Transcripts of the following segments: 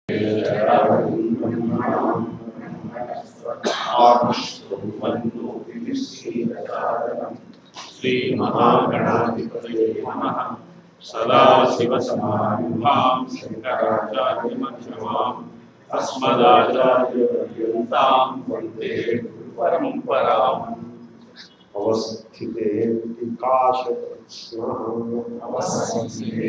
శ్రీమహాగణాధిపతయే నమః సదాశివసమారంభాం శంకరాచార్యమధ్యమాం అస్మదాచార్యపర్యంతాం వందే పరంపరాం అవస్థితే వికాశకృష్ణ అవస్థితే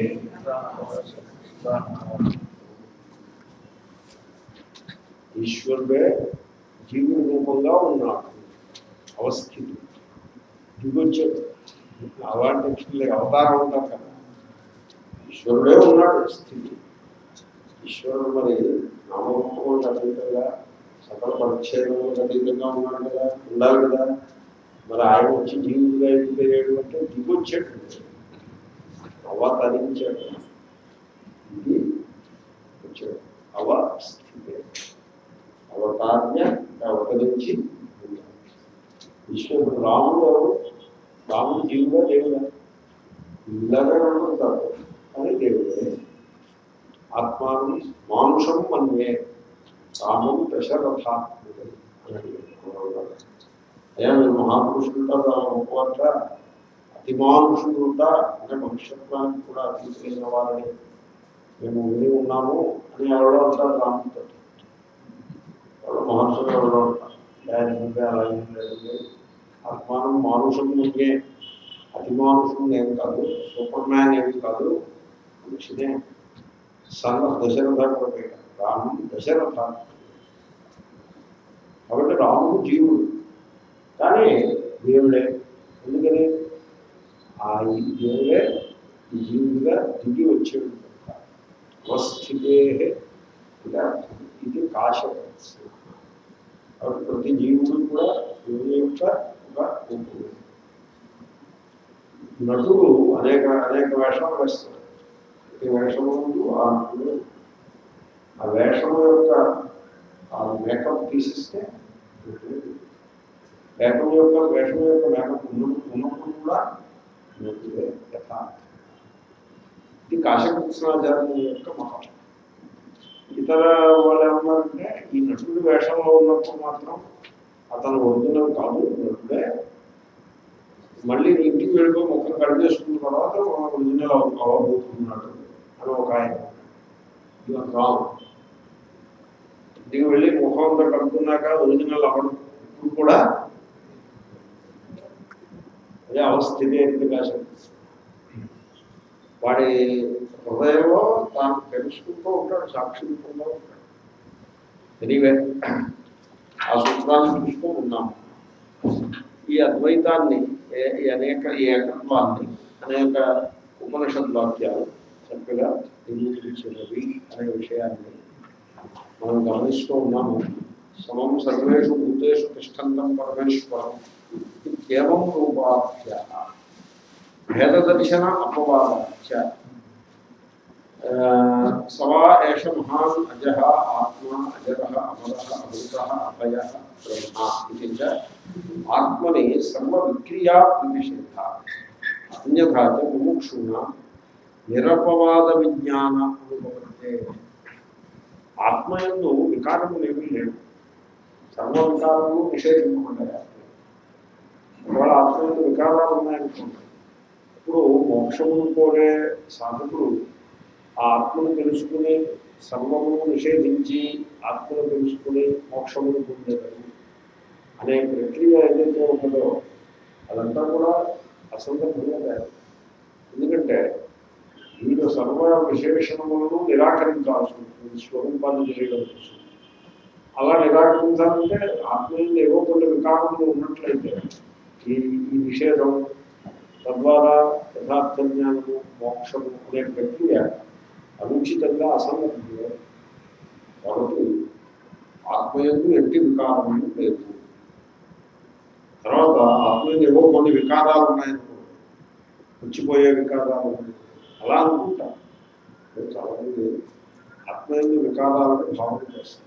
ఈశ్వరుడే జీవుని రూపంగా ఉన్నాడు అవస్థితి దిగొచ్చాడు అవాంటి అవతారం ఉంటారు కదా ఈశ్వరుడే ఉన్నాడు స్థితి ఈశ్వరుడు మరి నామరూపములకు అతీతంగా సకల పరిచ్ఛేదములకు అతీతంగా ఉన్నాడు కదా ఉండాలి కదా మరి ఆయన వచ్చి జీవుడిగా ఎదిగిపోయాడు అంటే దిగొచ్చాడు అవతరించాడు ఇది వచ్చాడు అవస్థితి అవతార్య అవతరించి ఉన్నాడు. ఈశ్వరుడు రాముడు ఎవరు రాముడు జీవుడా దేవుడా ఇలాగే అనుకుంటారు కానీ దేవుడే ఆత్మానం మానుషం మన్వే రామం దశరథాత్ముడు అని అడిగాడు. అయ్యా మీరు మహాపురుషులు ఉంటారు గొప్పవాట అతి మానుషులు ఉంటా అంటే మనుష్యత్వానికి కూడా అతీతమైన వారని మేము విని ఉన్నాము అని ఎవరో అంటారు రాముడితో వాళ్ళు మహర్షులు ఎవరో ఉంటారు డైరెక్ట్గా అలా ఏం లేదు ఆత్మానం మానుషం ముందే అతి మానుషం ఏం కాదు సూపర్ మ్యాన్ ఏమి కాదు మనిషినే సన్న దశరథ కూడా రాముడు దశరథ కాబట్టి రాముడు జీవుడు కానీ దేవుడే ఎందుకని ఆ ఈ దేవుడే ఈ జీవుడిగా దిగి వచ్చాడు కనుక అవస్థితే ఇలా ఇది కాశం కాబట్టి ప్రతి జీవుడు కూడా దేవుని యొక్క ఒక రూపుడు నటుడు అనేక అనేక వేషాలు వేస్తాడు ప్రతి వేషము ముందు ఆ నటుడు ఆ వేషము యొక్క ఆ మేకప్ తీసిస్తే నటుడు. వేషం యొక్క వేషం యొక్క మేకప్ ఉన్న- ఉన్నప్పుడు కూడా నటుడే యథార్థం ఇది కాశకృష్ణాచార్యుల యొక్క మతం ఇతర వాళ్ళు ఏమన్నారంటే ఈ నటుడి వేషంలో ఉన్నప్పుడు మాత్రం అతను ఒరిజినల్ కాదు నటుడే మళ్ళీ ఇంటికి వెళ్ళిపోయి ముఖం కడిగేసుకున్న తర్వాత మన ఒరిజినల్ అవ- అవ్వబోతున్నాడు అని ఒక ఆయన ఇవన్నీ రాంగ్ ఇంటికి వెళ్ళి ముఖం అంతా కడుక్కున్నాక ఒరిజినల్ అవ్వడం ఇప్పుడు కూడా అదే అవస్థితి అనేది కాశం వాడి హృదయంలో తాను తెలుసుకుంటూ ఉంటాడు సాక్షించుకుంటూ ఉంటాడు ఎనీవే ఆ సూత్రాన్ని చూస్తూ ఉన్నాము ఈ అద్వైతాన్ని ఏ- ఈ అనేక ఈ ఏకత్వాన్ని అనేక ఉపనిషద్ వాక్యాలు చక్కగా నిరూపించినవి అనే విషయాన్ని మనం గమనిస్తూ ఉన్నాము సమం సర్వేషు భూతేషు తిష్టంతం పరమేశ్వరం ఇత్యేవం రూపాఖ్య భేదదర్శన అపవాదాచ ఆ, సవా ఏష మహాన్ అజ ఆత్మ అజర అమర అమృత అభయ బ్రహ్మ ఇది చ ఆత్మని సర్వ విక్రియా నిషేధ అన్యథా చ ముముక్షుణ నిరపవాద విజ్ఞాన అనుభవతే ఆత్మయందు వికారములు ఏమీ లేవు సర్వ వికారములు నిషేధింపబడ్డాయి ఒకవేళ ఆత్మయందు వికారాలు ఉన్నాయనుకోండి ఇప్పుడు మోక్షమును కోరే సాధకుడు ఆ ఆత్మను తెలుసుకుని సర్వమును నిషేధించి ఆత్మను తెలుసుకుని మోక్షమును పొందేవారు అనే ప్రక్రియ ఏదైతే ఉన్నదో అదంతా కూడా అసందర్భంగా లేదు ఎందుకంటే వీరు సర్వ విశేషణములను నిరాకరించాల్సి ఉంటుంది స్వరూపాన్ని తెలియడం కోసం అలా నిరాకరించాలంటే ఆత్మీయులు ఏవో కొన్ని వికారములు ఉన్నట్లయితే ఈ ఈ నిషేధం తద్వారా యథార్థ జ్ఞానము మోక్షము అనే ప్రక్రియ అనుచితంగా అసందర్భంగా కాబట్టి ఆత్మయందు ఎట్టి వికారము లేదు తర్వాత ఆత్మీయులు ఏవో కొన్ని వికారాలు ఉన్నాయనుకో పుచ్చిపోయే వికారాలు ఉన్నాయి అలా అనుకుంటా చాలామంది ఆత్మయందు వికారాలను భావన చేస్తారు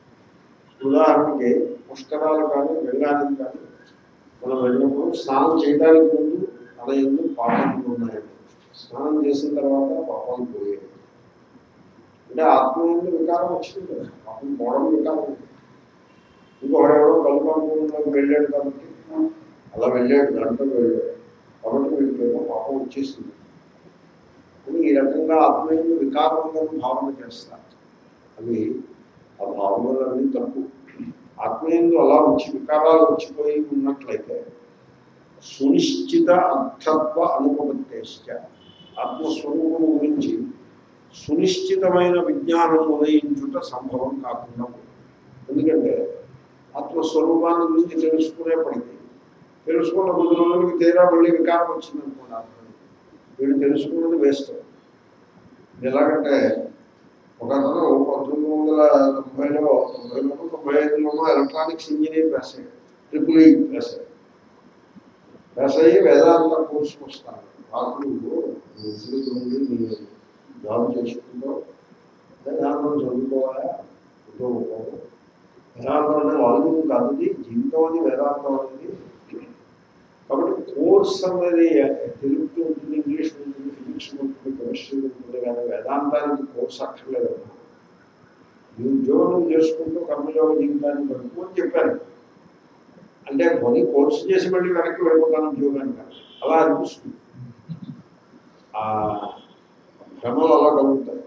ఉదాహరణకి పుష్కరాలు కానీ వెళ్ళడానికి కానీ మనం వెళ్ళినప్పుడు స్నానం చేయడానికి ముందు మన ఎందుకు పాపాలు ఉన్నాయి స్నానం చేసిన తర్వాత పాపాలు పోయేవి అంటే ఆత్మీయంలో వికారం వచ్చింది కదా అప్పుడు మూడం వికారం ఉంది. ఇంకొకడెవడో కలుపంలోకి వెళ్ళాడు కాబట్టి అలా వెళ్ళాడు దాంట్లో వెళ్ళాడు కాబట్టి వీడికేమో పాపం వచ్చేసింది అని ఈ రకంగా ఆత్మీయంలో వికారం ఉందని భావన చేస్తారు అవి ఆ భావనలన్నీ తప్పు ఆత్మీయంలో అలా వచ్చి వికారాలు వచ్చిపోయి ఉన్నట్లయితే సునిశ్చిత అర్థత్వ అనుపత్తేశ్చ ఆత్మస్వరూపం గురించి సునిశ్చితమైన విజ్ఞానం ఉదయించుట సంభవం కాకుండా ఉంది. ఎందుకంటే ఆత్మస్వరూపాన్ని గురించి తెలుసుకునేప్పటికీ తెలుసుకున్న కొద్ది రోజులకి తీరా మళ్ళీ వికారం వచ్చింది అనుకోండి వీడు తెలుసుకున్నది వేస్ట్ ఎలాగంటే ఒక అతను పంతొమ్మిది వందల తొంభైలో తొంభైలో తొంభై ఐదులోనో ఎలక్ట్రానిక్స్ ఇంజనీర్ పాస్ అయ్యాడు ట్రిపుల్ ఈ పాస్ అయ్యాడు పాస్ అయ్యి వేదాంత కోర్సుకు వస్తాను రాత్రులు ఉద్యోగం మీరు జాబ్ చేసుకుంటూ వేదాంతం చదువుకోవాలా చదువుకోవాలి వేదాంతం అంటే వాళ్ళు కాదు ఇది జీవితం అది వేదాంతం అనేది కాబట్టి కోర్స్ అనేది తెలుగుతూ ఉంటుంది ఇంగ్లీష్ ఉంటుంది ఫిజిక్స్ ఉంటుంది కెమిస్ట్రీ ఉంటుంది కానీ వేదాంతానికి కోర్స్ అక్కర్లేదు నీ ఉద్యోగం నువ్వు చేసుకుంటూ కర్మయోగ జీవితాన్ని గడుపు అని చెప్పాను అంటే కొని కోర్సు చేసి మళ్ళీ వెనక్కి వెళ్ళిపోతాను ఉద్యోగానికి అలా అనిపిస్తుంది ఆ భ్రమలు అలా కలుగుతాయి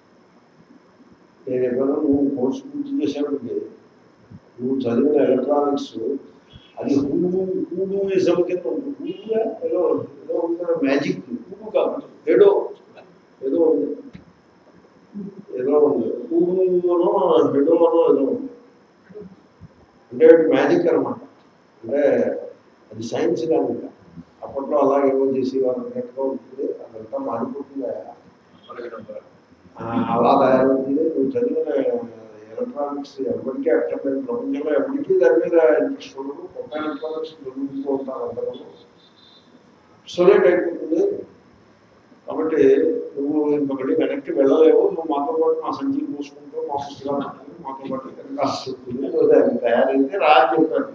నేను ఎప్పుడో నువ్వు కోర్సు పూర్తి చేసేప్పటికి నువ్వు చదివిన ఎలక్ట్రానిక్స్ అది హూడు హూడూయిజం కింద ఉంటుంది హూడుగా ఏదో ఏదో ఉంటుంది మ్యాజిక్ హూడు కాదు ఏదో ఏదో ఉంది ఏదో ఉంది హూడునో హెడోనో ఏదో ఉంది అంటే మ్యాజిక్ అనమాట అంటే అది సైన్స్ కానీ ఇంకా. అప్పట్లో అలాగే ఏమో చేసి వాళ్ళు నెట్గా ఉంటుంది అదంతా మారిపోతుంది ఆ, అలా తయారవుతుంది నువ్వు చదివిన ఎలక్ట్రానిక్స్ ఎవరికీ అక్కర్లేదు ప్రపంచంలో ఎవరికీ దాని మీద ఇంట్రెస్ట్ ఉండదు కొత్త ఎలక్ట్రానిక్స్ చదువుతూ ఉంటారు అందరూ సొలేట్ అయిపోతుంది కాబట్టి నువ్వు ఇంకొకటి వెనక్కి వెళ్ళలేవు నువ్వు మాతో పాటు మా సంచి మూసుకుంటూ మా పుస్తకాలు పట్టుకుని మాతో పాటు కనిపిస్తుంది అది తయారైతే రా అని చెప్పాడు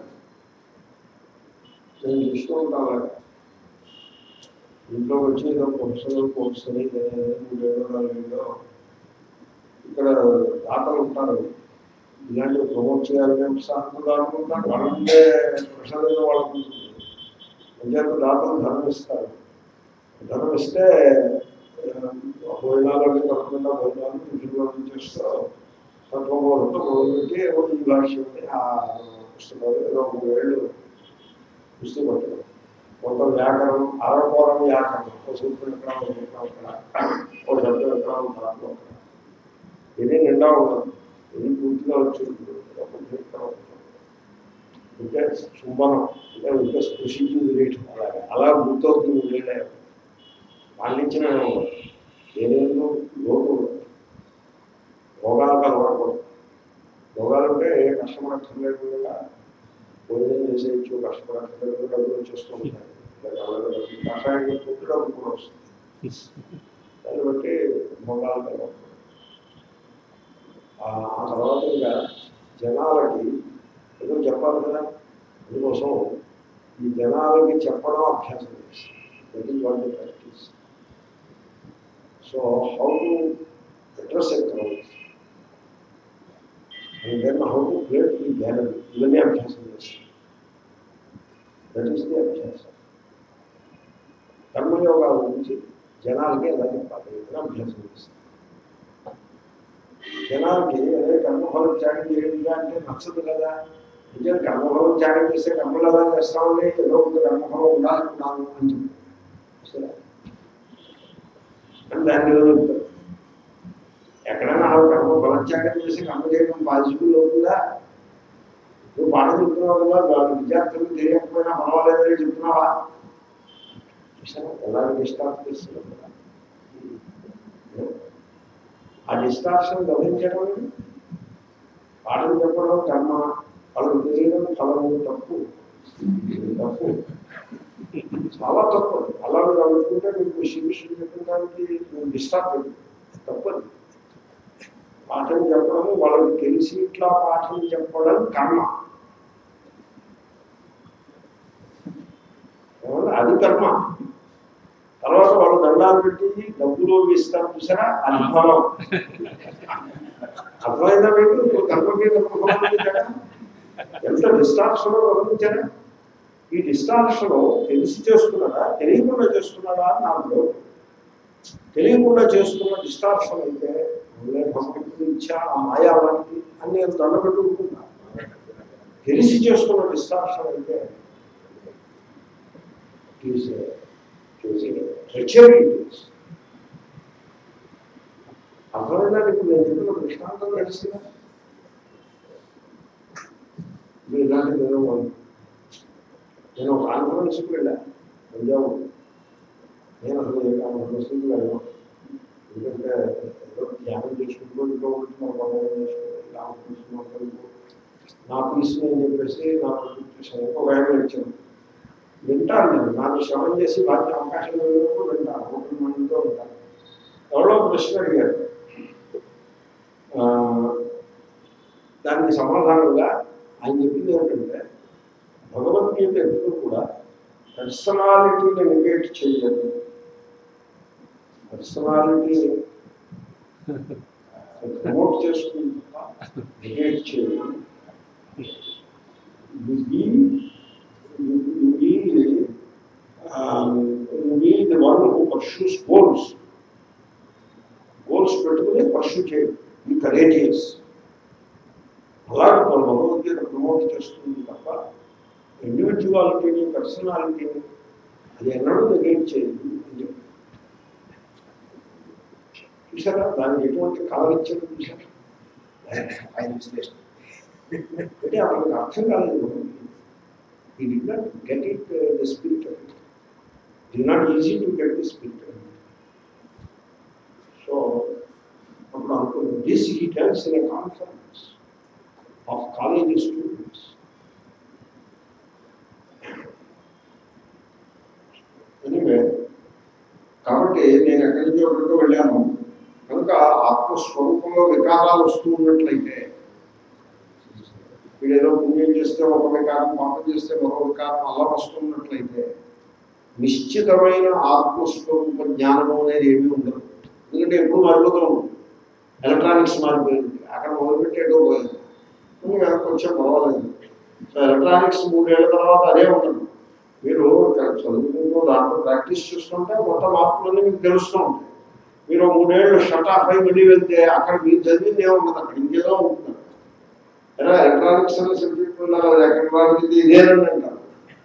నేను చూస్తూ ఉంటాను అలాగా. ఇంట్లో వచ్చి ఏదో ప్రొఫెషనల్ కోర్స్ అని మూడేదో నాలుగేదో ఇక్కడ దాతలు ఉంటారు ఇలాంటివి ప్రమోట్ చేయాలని ఉత్సాహంగా అనుకుంటారు వాళ్ళంటే ప్రొఫెషనల్గా వాళ్ళకు ఉంటుంది. అంచేత దాతలు ధనం ఇస్తారు ధనం ఇస్తే ఆ, భోజనాలు అవి తప్పకుండా భోజనాలు ఇంట్లో చేస్తూ తత్వబోధంతో మొదలుపెట్టి ఏవో ఈ భాష్యం ఆ పుస్తకాలు ఏదో ఒక వేళ్ళు పుస్తకం పట్టడం కొంత వ్యాకరణం అరపోరం వ్యాకరణం ఒక సూత్రం ఎక్కడ ఒక సూత్రం ఎక్కడ ఒక శబ్దం ఎక్కడ ఒక ధాతువు ఎక్కడ ఇది నిండా ఉండదు ఇది పూర్తిగా వచ్చి ఉంటుంది. ఒక సూత్రం ఉంటుంది. అంటే సుమనం అంటే ఇంకా స్పృశించి రేటు అలాగే అలా గుర్తవుతుంది ఉండేదే వాళ్ళ నుంచి నేను ఏదేందో లోటు భోగాలకు అలవాటు భోగాలు అంటే ఏ కష్టపడక్కర్లేదు కదా భోజనం చేసేయచ్చు కష్టపడక్కర్లేదు డబ్బులు వచ్చేస్తూ ఉంటాయి లేదా వాళ్ళ డబ్బులు కషాయం చేసుకుంటే డబ్బులు కూడా వస్తుంది దాన్ని బట్టి భోగాలకు అలవాటు ఆ ఆ తర్వాత ఇంకా జనాలకి ఏదో చెప్పాలి కదా అందుకోసం ఈ జనాలకి చెప్పడం అభ్యాసం చేస్తాం that is what the practice so how to address a crowd and then how to create the gallery ఇవన్నీ అభ్యాసం చేస్తాం దట్ ఈస్ ది అభ్యాసం కర్మయోగాల గురించి జనాలకి ఎలా చెప్పాలి ఇవన్నీ అభ్యాసం చేస్తాం జనాలకి అదే కర్మఫలం త్యాగం చేయడం అంటే నచ్చదు కదా నిజంగా కర్మఫలం త్యాగం చేస్తే కర్మలు ఎలా చేస్తామని ఏదో ఒక కర్మఫలం ఉండాలనుకున్నాను అని చెప్పి సరే అని దాన్ని ఏదో చెప్తారు ఎక్కడైనా ఆ కర్మఫలం త్యాగం చేసి కర్మ చేయడం పాజిబుల్ అవుతుందా నువ్వు పాఠం చెప్తున్నావు కదా వాళ్ళ విద్యార్థులకు తెలియకపోయినా పర్వాలేదని చెప్తున్నావా చూసారా ఎలా డిస్టార్ట్ చేస్తున్నావు కదా ఆ డిస్టార్షన్ గమనించడం అనేది పాఠం చెప్పడం కర్మ వాళ్ళకి తెలియడం ఫలము తప్పు ఇది తప్పు చాలా తప్పు అది. అలా మీరు అనుకుంటే మీకు శిరీషులు చెప్పడానికి మీరు డిస్టర్బ్ అయింది తప్పదు పాఠం చెప్పడం వాళ్ళకి తెలిసి ఇట్లా పాఠం చెప్పడం కర్మ ఏమన్నా? అది కర్మ తర్వాత వాళ్ళు దండాలు పెట్టి డబ్బులు ఇస్తారు చూసారా అది ఫలం అర్థమైందా మీకు కర్మకి కర్మఫలం తేడా? ఎంత డిస్టార్షన్ గమనించారా ఈ డిస్టార్షన్ తెలిసి చేస్తున్నాడా తెలియకుండా చేస్తున్నాడా అని నాకు డౌట్ తెలియకుండా చేస్తున్న డిస్టార్షన్ అయితే ఒళ్ళే భగవంతుడి ఇచ్చా ఆ మాయావానికి అని నేను దండబెట్టుకుంటున్నా తెలిసి చేస్తున్న డిస్టార్షన్ అయితే ట్రెచరీ అర్థమైందా ఇప్పుడు నేను చెప్పిన దృష్టాంతం తెలిసిందా మీరు ఇలాంటి నేను నేను ఒక కాన్ఫరెన్స్కి వెళ్ళా పంజాబ్ నేను అసలు ఏ కాన్ఫరెన్స్కి వెళ్ళాను ఎందుకంటే ఏదో ధ్యానం చేసుకుంటూ ఇంట్లో ఉంటే మన పనులు చేసుకుంటూ కాన్ఫరెన్స్ మాట్లాడుతూ నా పీస్ అని చెప్పేసి నాకు చేశాను ఒక ఆయన ఇచ్చాను వింటాను నేను నాకు శ్రమం చేసి వాటికి అవకాశం ఇవ్వడం వింటాను ఓపెన్ మైండ్తో ఉంటాను ఎవరో ప్రశ్న అడిగారు ఆ, దానికి సమాధానంగా ఆయన చెప్పింది ఏమిటంటే భగవద్గీత ఎప్పుడు కూడా పర్సనాలిటీని నెగేట్ చేయలేదు పర్సనాలిటీని ప్రమోట్ చేసుకుంది తప్ప నెగేట్ చేయలేదు You be, you, you be, um, you be the one who pursues goals. Goals పెట్టుకుని పర్సూ చేయాలి ఈ కరేజియస్ అలాగే మన భగవద్గీత ప్రమోట్ చేస్తుంది తప్ప ఇండివిజువాలిటీని పర్సనాలిటీని అది ఎన్నడూ నెగెక్ట్ చేయదు అని చెప్పి చూసారా దానికి ఎటువంటి కలర్ ఇచ్చారు చూసారా ఆయన విశ్లేషణ అంటే అతనికి అర్థం కాలేదు he did not get it the spirit did not easy to get the spirit so అప్పుడు అనుకున్నాను this he tells in a conference of college students anyway కాబట్టి నేను ఎక్కడి నుంచో ఎక్కడికో వెళ్ళాను కనుక ఆత్మస్వరూపంలో వికారాలు వస్తూ ఉన్నట్లయితే వీడేదో పుణ్యం చేస్తే ఒక వికారం పాపం చేస్తే మరో వికారం అలా వస్తున్నట్లయితే నిశ్చితమైన ఆత్మస్వరూప జ్ఞానము అనేది ఏమీ ఉండదు ఎందుకంటే ఎప్పుడు మారిపోతూ ఉంటుంది ఎలక్ట్రానిక్స్ మారిపోయింది అక్కడ మొదలుపెట్టేటో పోయింది కొన్ని వెనక్కి కొంచెం పర్వాలేదు సో ఎలక్ట్రానిక్స్ మూడేళ్ల తర్వాత అదే ఉంటుంది మీరు చదువుకుంటూ దాంట్లో ప్రాక్టీస్ చేస్తుంటే కొత్త మార్పులన్నీ మీకు తెలుస్తూ ఉంటాయి మీరు మూడేళ్ళు షట్ ఆఫ్ అయి మళ్ళీ వెళ్తే అక్కడ మీరు చదివింది ఏముండదు అక్కడ ఇంకేదో ఉంటుంది ఎలా ఎలక్ట్రానిక్స్ అనే సబ్జెక్ట్ ఉన్నారు అది ఎక్కడ వాడింది ఇదేనని అంటారు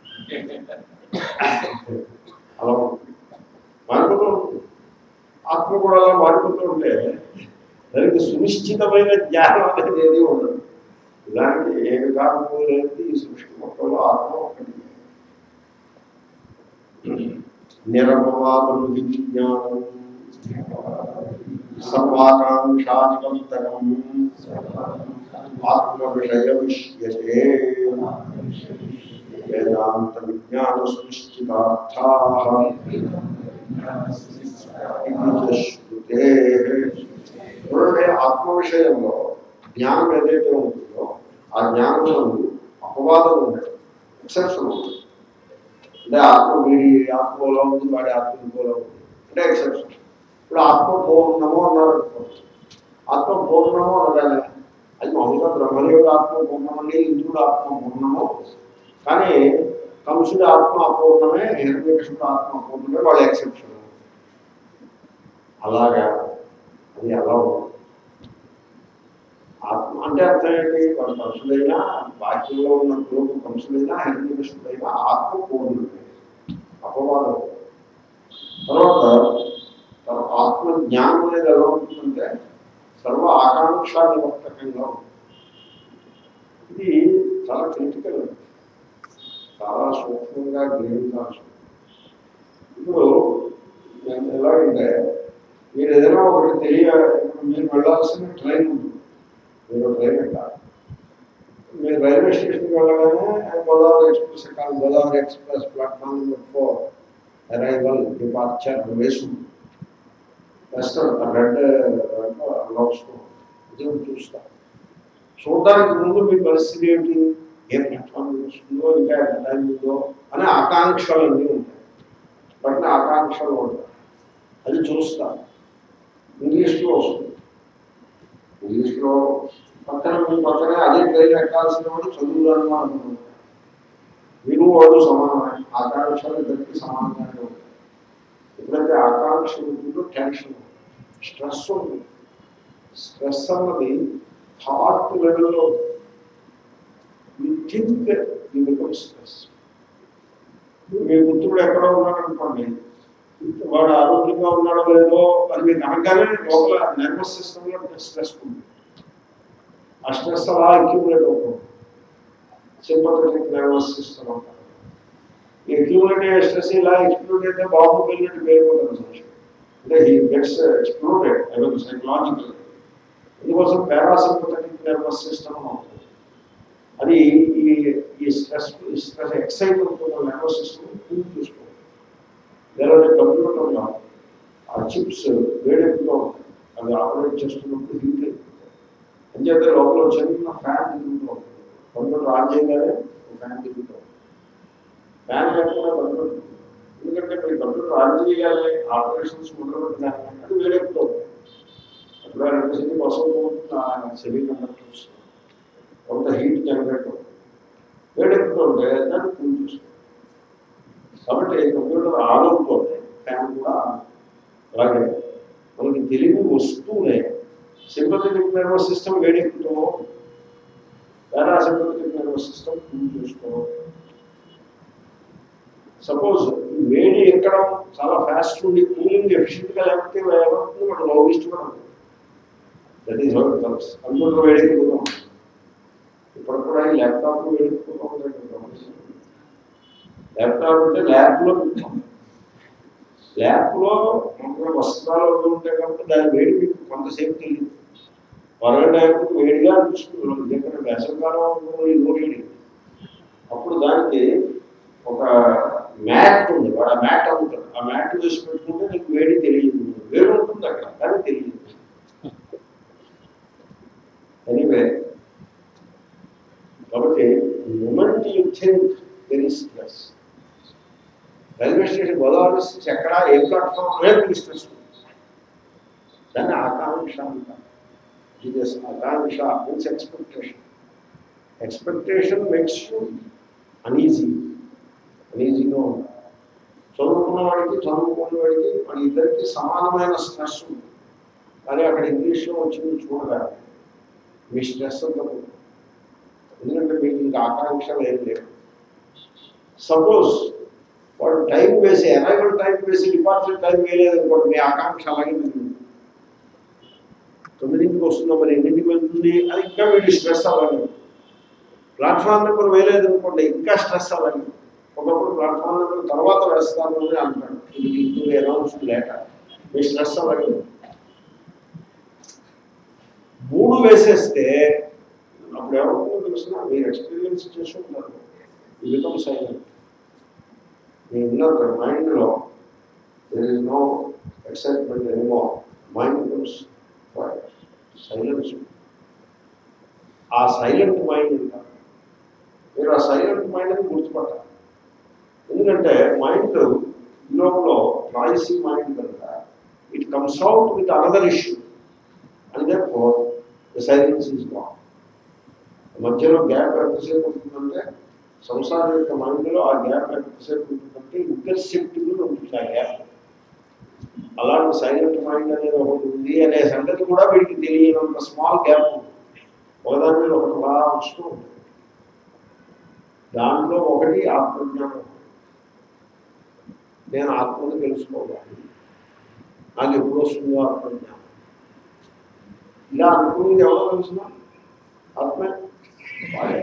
అలా ఉంటుంది. మారిపోతూ ఉంటుంది ఆత్మ కూడా అలా మారిపోతూ ఉంటే దానికి సునిశ్చితమైన జ్ఞానం అనేది ఏది ఉండదు ఇలాంటి ఏ విధానము లేదు ఈ సృష్టి మొత్తంలో ఆత్మ ఒకటి నిరపవాదులు విజ్ఞానం సర్వాకాంక్షానివంతకం ఆత్మ విషయ విష్యతే వేదాంత విజ్ఞాన సునిశ్చితార్థా శృతే చూడండి ఆత్మ విషయంలో జ్ఞానం ఏదైతే ఉంటుందో ఆ జ్ఞానంలో అపవాదం ఉండదు ఎక్సెప్షన్ ఉంటుంది అంటే ఆత్మ వీడి ఆత్మలో ఉంది వాడి ఆత్మ ఇంకోలో ఉంది అంటే ఎక్సెప్షన్ ఇప్పుడు ఆత్మ పూర్ణము అన్నారు అనుకోండి. ఆత్మ పూర్ణము అనగానే అది మామూలుగా బ్రహ్మదేవుడు ఆత్మ పూర్ణమండి ఇంద్రుడు ఆత్మ పూర్ణము కానీ కంసుడి ఆత్మ అపూర్ణమే హిరణ్యకృష్ణుడు ఆత్మ అపూర్ణమే వాళ్ళ ఎక్సెప్షన్ అలాగా అది అలా ఉంది ఆత్మ అంటే అర్థం ఏంటి వాడు కంసుడైనా బాహ్యంలో ఉన్న గ్రూపు కంసుడైనా హిరణ్యకృష్ణుడైనా ఆత్మ పూర్ణమే అపవాదం తర్వాత తన ఆత్మ జ్ఞానం అనేది ఎలా ఉంటుందంటే సర్వ ఆకాంక్ష నివర్తకంగా ఉంటుంది ఇది చాలా క్రిటికల్ చాలా సూక్ష్మంగా గ్రహించాల్సి ఉంటుంది. ఇప్పుడు నేను ఎలాగంటే మీరు ఏదైనా ఒకటి తెలియ ఇప్పుడు మీరు వెళ్ళాల్సిన ట్రైన్ ఉంటుంది మీరు ట్రైన్ ఎక్కాలి మీరు రైల్వే స్టేషన్కి వెళ్ళగానే గోదావరి ఎక్స్ప్రెస్ ఎక్కాలి Godavari express platform number four arrival departure వేసు వేస్తాడు ఆ రెడ్ అలా వస్తూ ఇది చూస్తా చూడడానికి ముందు మీ పరిస్థితి ఏంటి ఏ ప్లాట్ఫామ్ వస్తుందో ఇంకా ఎంత టైం ఉందో అనే ఆకాంక్షలు అన్నీ ఉంటాయి వాటిని ఆకాంక్షలు ఉంటాయి అది చూస్తా ఇంగ్లీష్లో వస్తుంది ఇంగ్లీష్లో పక్కన మీ పక్కనే అదే ట్రైన్ ఎక్కాల్సిన వాడు చదువులను అనుకుంటారు మీరు వాడు సమానమే ఆకాంక్షలు ఇద్దరికి సమానంగానే ఉంటాయి ఎప్పుడైతే ఆకాంక్ష ఉంటుందో టెన్షన్ స్ట్రెస్ ఉంటుంది స్ట్రెస్ అన్నది థాట్ లెవెల్లో you think you become stress మీ పుత్రుడు ఎక్కడో ఉన్నాడు అనుకోండి వాడు ఆరోగ్యంగా ఉన్నాడో లేదో అది మీకు అనగానే లోపల నర్వస్ సిస్టంలో స్ట్రెస్ ఉంది ఆ స్ట్రెస్ అలా అక్యూములేట్ అవుతుంది సింపథెటిక్ నర్వస్ సిస్టమ్ అంటారు ఈ అక్యూములేట్ స్ట్రెస్ ఇలా ఎక్స్ప్లోడ్ అయితే బాబు వెళ్ళినట్టు పేరుకుంటారు మనిషి అంటే he gets exploded I mean psychological ఇందుకోసం పారాసింపథెటిక్ నర్వస్ సిస్టమ్ అవుతుంది అది ఈ ఈ స్ట్రెస్ స్ట్రెస్ ఎక్సైట్ అవుతున్న నర్వస్ సిస్టమ్ కూల్ చూసుకోవాలి లేదంటే కంప్యూటర్లో ఆ చిప్స్ వేడెక్కుతూ ఉంటాయి అవి ఆపరేట్ చేస్తున్నప్పుడు హీట్ అయిపోతాయి అంచేత లోపల చిన్న ఫ్యాన్ తిరుగుతూ ఉంటుంది కంప్యూటర్ ఆన్ చేయగానే ఒక ఫ్యాన్ తిరుగుతూ ఉంటుంది ఫ్యాన్ లేకుండా కంప్యూటర్ ఎందుకంటే మీరు కంప్యూటర్ ఆన్ చేయగానే ఆపరేషన్స్ మొదలుపెట్టగానే అది వేడెక్కుతూ ఉంటుంది అప్పుడు ఎలక్ట్రిసిటీ కోసం పోతుంది సెమీ కండక్టర్స్ కొంత హీట్ జనరేట్ అవుతుంది వేడెక్కుతుంటే దాన్ని కూల్ చేసుకోవాలి కాబట్టి కంప్యూటర్ ఆన్ అవుతుంది ఫ్యాన్ కూడా on. అలాగే మనకి తెలివి వస్తూనే సింపథెటిక్ నర్వస్ సిస్టమ్ వేడెక్కుతూ పారాసింపథెటిక్ నర్వస్ సిస్టమ్ కూల్ చేసుకో సపోజ్ ఈ వేడి ఎక్కడం చాలా ఫాస్ట్ ఉండి కూలింగ్ ఎఫిషియెంట్గా లేకపోతే ఏమవుతుంది మనం లోగిస్ట్ కూడా that is how comes computer వేడెక్కుతాం ఇప్పుడు కూడా ఈ ల్యాప్టాప్ వేడెక్కుతూ ఉంటాయి ల్యాప్టాప్ అంటే ల్యాబ్లో పెడతాం ల్యాబ్లో మనకు వస్త్రాలు అవి ఉంటాయి కాబట్టి దాని వేడి మీకు కొంతసేపు తెలియదు వరగడానికి వేడిగా అనిపిస్తుంది ఎక్కడ వేసవకాలం ఇదో వేడి అప్పుడు దానికి ఒక మ్యాట్ ఉంది వాడు ఆ మ్యాట్ అమ్ముతాడు ఆ మ్యాట్ వేసి పెట్టుకుంటే నీకు వేడి తెలియదు వేడి ఉంటుంది అక్కడ కానీ తెలియదు ఎనీవే కాబట్టి moment you think there is stress railway station Godavari నుంచి ఎక్కడ ఏ ప్లాట్ఫామ్ అనేది మీకు స్ట్రెస్ దాన్ని ఆకాంక్ష అంటారు ఇది ఆకాంక్ష means expectation expectation makes you uneasy అనీజీగా ఉంటారు చదువుకున్న వాడికి చదువుకున్న వాడికి మన ఇద్దరికి సమానమైన స్ట్రెస్ ఉంది కానీ అక్కడ ఇంగ్లీష్లో వచ్చింది చూడగానే మీ స్ట్రెస్ అంతా పోతుంది. ఎందుకంటే మీకు ఇంకా ఆకాంక్షలు ఏం లేవు సపోజ్ వాడు టైం వేసి అరైవల్ టైం వేసి డిపార్చర్ టైం వేయలేదు అనుకోండి మీ ఆకాంక్ష అలాగే మిగిలింది తొమ్మిదింటికి వస్తుందో మరి ఎన్నింటికి వెళ్తుంది అది ఇంకా వీడి స్ట్రెస్ అలాగే ప్లాట్ఫామ్ నెంబర్ వేయలేదు అనుకోండి ఇంకా స్ట్రెస్ అలాగే ఒకప్పుడు ప్లాట్ఫామ్ నెంబర్ తర్వాత వేస్తాను అని అంటాడు ఇది ఇంటూ అనౌన్స్ లేక మీ స్ట్రెస్ అలాగే ఉంది. మూడు వేసేస్తే అప్పుడు ఏమవుతుందో తెలిసిన మీరు ఎక్స్పీరియన్స్ చేసి ఉంటారు ఇది బికమ్ సైలెంట్ మీ ఇన్నర్ మైండ్లో దెర్ ఇస్ నో ఎక్సైట్మెంట్ ఎనిమో మైండ్ బికమ్స్ సైలెన్స్ ఆ సైలెంట్ మైండ్ ఉంటారు మీరు ఆ సైలెంట్ మైండ్ని గుర్తుపట్టాలి ఎందుకంటే మైండ్ లోపల నాయిసీ మైండ్ కనుక it comes out with another issue and then the silence is gone మధ్యలో గ్యాప్ ఎంతసేపు ఉంటుందంటే సంసారం యొక్క మైండ్లో ఆ గ్యాప్ ఎంతసేపు ఉంటుందంటే ఇంటర్సెప్టిబుల్ ఉంటుంది ఆ గ్యాప్ అలాంటి సైలెంట్ మైండ్ అనేది ఒకటి ఉంది అనే సంగతి కూడా వీడికి తెలియనంత స్మాల్ గ్యాప్ ఉంది ఒకదాని మీద ఒకటి అలా వస్తూ ఉంటుంది దాంట్లో ఒకటి ఆత్మజ్ఞానం నేను ఆత్మని తెలుసుకోవాలి నాకు ఎప్పుడు వస్తుందో ఆత్మజ్ఞానం ఇలా అనుకునేది ఎవరో తెలుసిన ఆత్మే వాడే.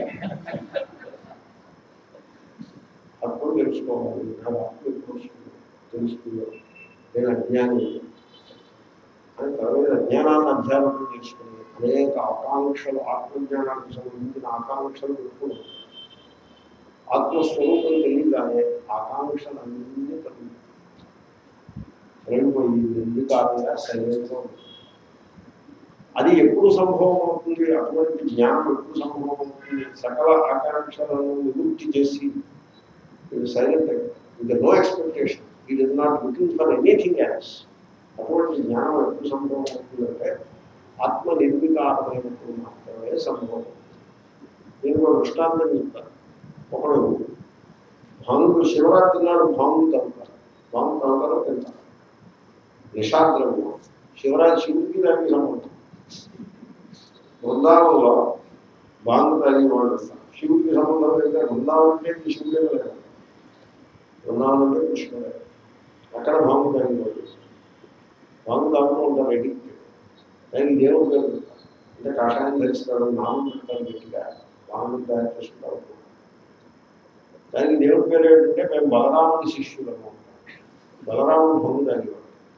ఆత్మను తెలుసుకోవాలి నాకు ఆత్మ ఎప్పుడు వస్తుందో తెలుస్తుందో నేను అజ్ఞాని అని తర్వాత అజ్ఞానాన్ని అధ్యాపనం చేసుకుని అనేక ఆకాంక్షలు ఆత్మజ్ఞానానికి సంబంధించిన ఆకాంక్షలు పెట్టుకున్నాను ఆత్మస్వరూపం తెలియగానే ఆకాంక్షలు అన్నీ కలిగి వెళ్ళిపోయి ఎందుకు కాకుండా సైలెంట్గా ఉంటుంది అది ఎప్పుడు సంభవం అవుతుంది అటువంటి జ్ఞానం ఎప్పుడు సంభవం అవుతుంది సకల ఆకాంక్షలను నివృత్తి చేసి సైలెంట్ ఇంకా no expectation he does not looking for anything else అటువంటి జ్ఞానం ఎప్పుడు సంభవం అవుతుందంటే ఆత్మ నిర్వికారమైనప్పుడు మాత్రమే సంభవం నేను ఒక దృష్టాంతం చెప్తాను ఒకడు భాంగు శివరాత్రి నాడు భాంగు తాగుతారు భాంగు తాగుతారో తింటారు నిషాద్రవ్యం శివరాత్రి శివుడికి దానికి సంబంధం బృందావనంలో బాంగు తాగి వాళ్ళు శివుడికి సంబంధం అయితే బృందావనం అంటే శివుడే లేదు బృందావనం అంటే కృష్ణుడే అక్కడ బాంగు తాగి వాళ్ళు బాంగు తాగుతూ ఉంటారు రెడీ దానికి దేవుడు పేరు పెడతారు. అంటే కాషాయం ధరిస్తాడు నామం పెడతారు గట్టిగా బాంగు తయారు చేసుకుంటారు దానికి దేవుడి పేరు ఏంటంటే మేము బలరాముడి శిష్యులము బలరాముడు భంగు తాగేవాడు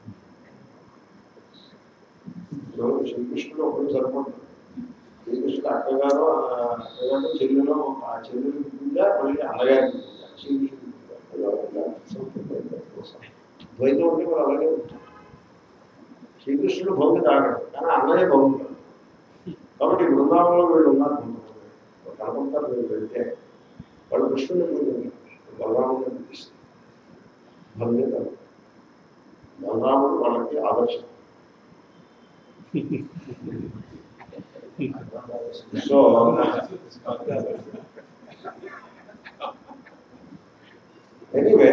ఇప్పుడు శ్రీకృష్ణుడు ఒకరు సరిపడతాడు శ్రీకృష్ణుడు అక్కగారు ఆ అక్కగారు చెల్లెలో ఆ చెల్లెలు పూజ మళ్ళీ అన్నగారి పూజ శ్రీకృష్ణుడు పూజ ఇలా ఇలా సంప్రదాయం కోసం. ద్వైతం ఉంటే మరి అలాగే ఉంటుంది శ్రీకృష్ణుడు భౌతి తాగడు కానీ అన్నయ్య భౌతి కాబట్టి బృందావనంలో వీళ్ళు ఉన్నారు కొంతమంది. వాళ్ళు కనపడతారు వీళ్ళు వెళ్తే వాళ్ళు కృష్ణుని పూజ బలరాముని అనిపిస్తుంది భంగే తాగు బలరాముడు వాళ్ళకి ఆదర్శం సో ఎనీవే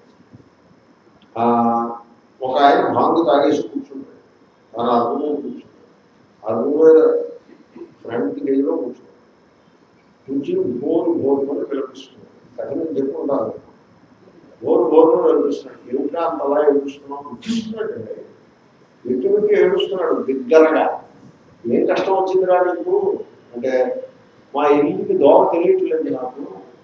ఒక ఆయన భాంగు తాగేసి కూర్చుంటాడు తన అరుగు మీద కూర్చుంటాడు అరుగు మీద ఫ్రంట్ గేజ్లో కూర్చుంటాడు కూర్చుని బోరు బోరు అని పిలిపిస్తున్నాడు కథను చెప్పుకుంటారు బోరు బోరు పిలిపిస్తున్నాడు ఏమిటా అంతలా ఏడుస్తున్నావు కూర్చుస్తున్నాడు వ్యక్తికి ఏడుస్తున్నాడు బిగ్గరగా ఏం కష్టం వచ్చిందిరా నీకు అంటే మా ఇంటికి దోమ తెలియట్లేదు నాకు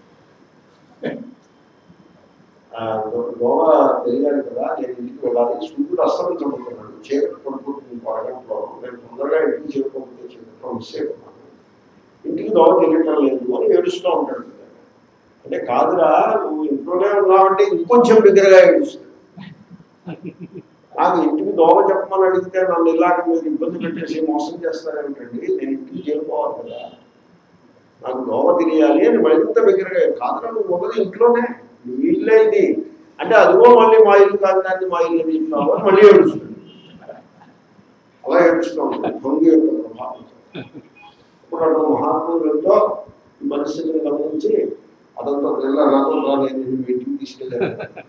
ఆ, దో- దోమ తెలియాలి కదా నేను ఇంటికి వెళ్ళాలి సూర్యుడు అస్తమించబోతున్నాడు చీకటి పడుకుంటుంది అరగంటలో నేను తొందరగా ఇంటికి చేరుకోకపోతే చీకట్లో మిస్ అయిపోతున్నాను ఇంటికి దోమ తెలియటం లేదు అని ఏడుస్తూ ఉంటాడు అంటే కాదురా నువ్వు ఇంట్లోనే ఉన్నావంటే ఇంకొంచెం బిగ్గరగా ఏడుస్తుంది నాకు ఇంటికి దోమ చెప్పమని అడిగితే నన్ను ఇలాగ మీరు ఇబ్బంది పెట్టేసి మోసం చేస్తారేమిటండి నేను ఇంటికి చేరుకోవాలి కదా నాకు దోమ తెలియాలి అని మరింత దగ్గరగా కాదురా నువ్వు ఉన్నది ఇంట్లోనే నీ ఇల్లే ఇది అంటే అదిగో మళ్ళీ మా ఇల్లు కాదు దాన్ని మా ఇల్లు అని చెప్తున్నావు అని మళ్ళీ ఏడుస్తుంది అలా ఏడుస్తూ ఉంటుంది భంగి యొక్క ప్రభావం ఇప్పుడు అటు మహాత్ములు ఎంతో ఈ పరిస్థితిని గమనించి అదంతా తెల్ల నాతో నేను నిన్ను ఇంటికి తీసుకెళ్ళాను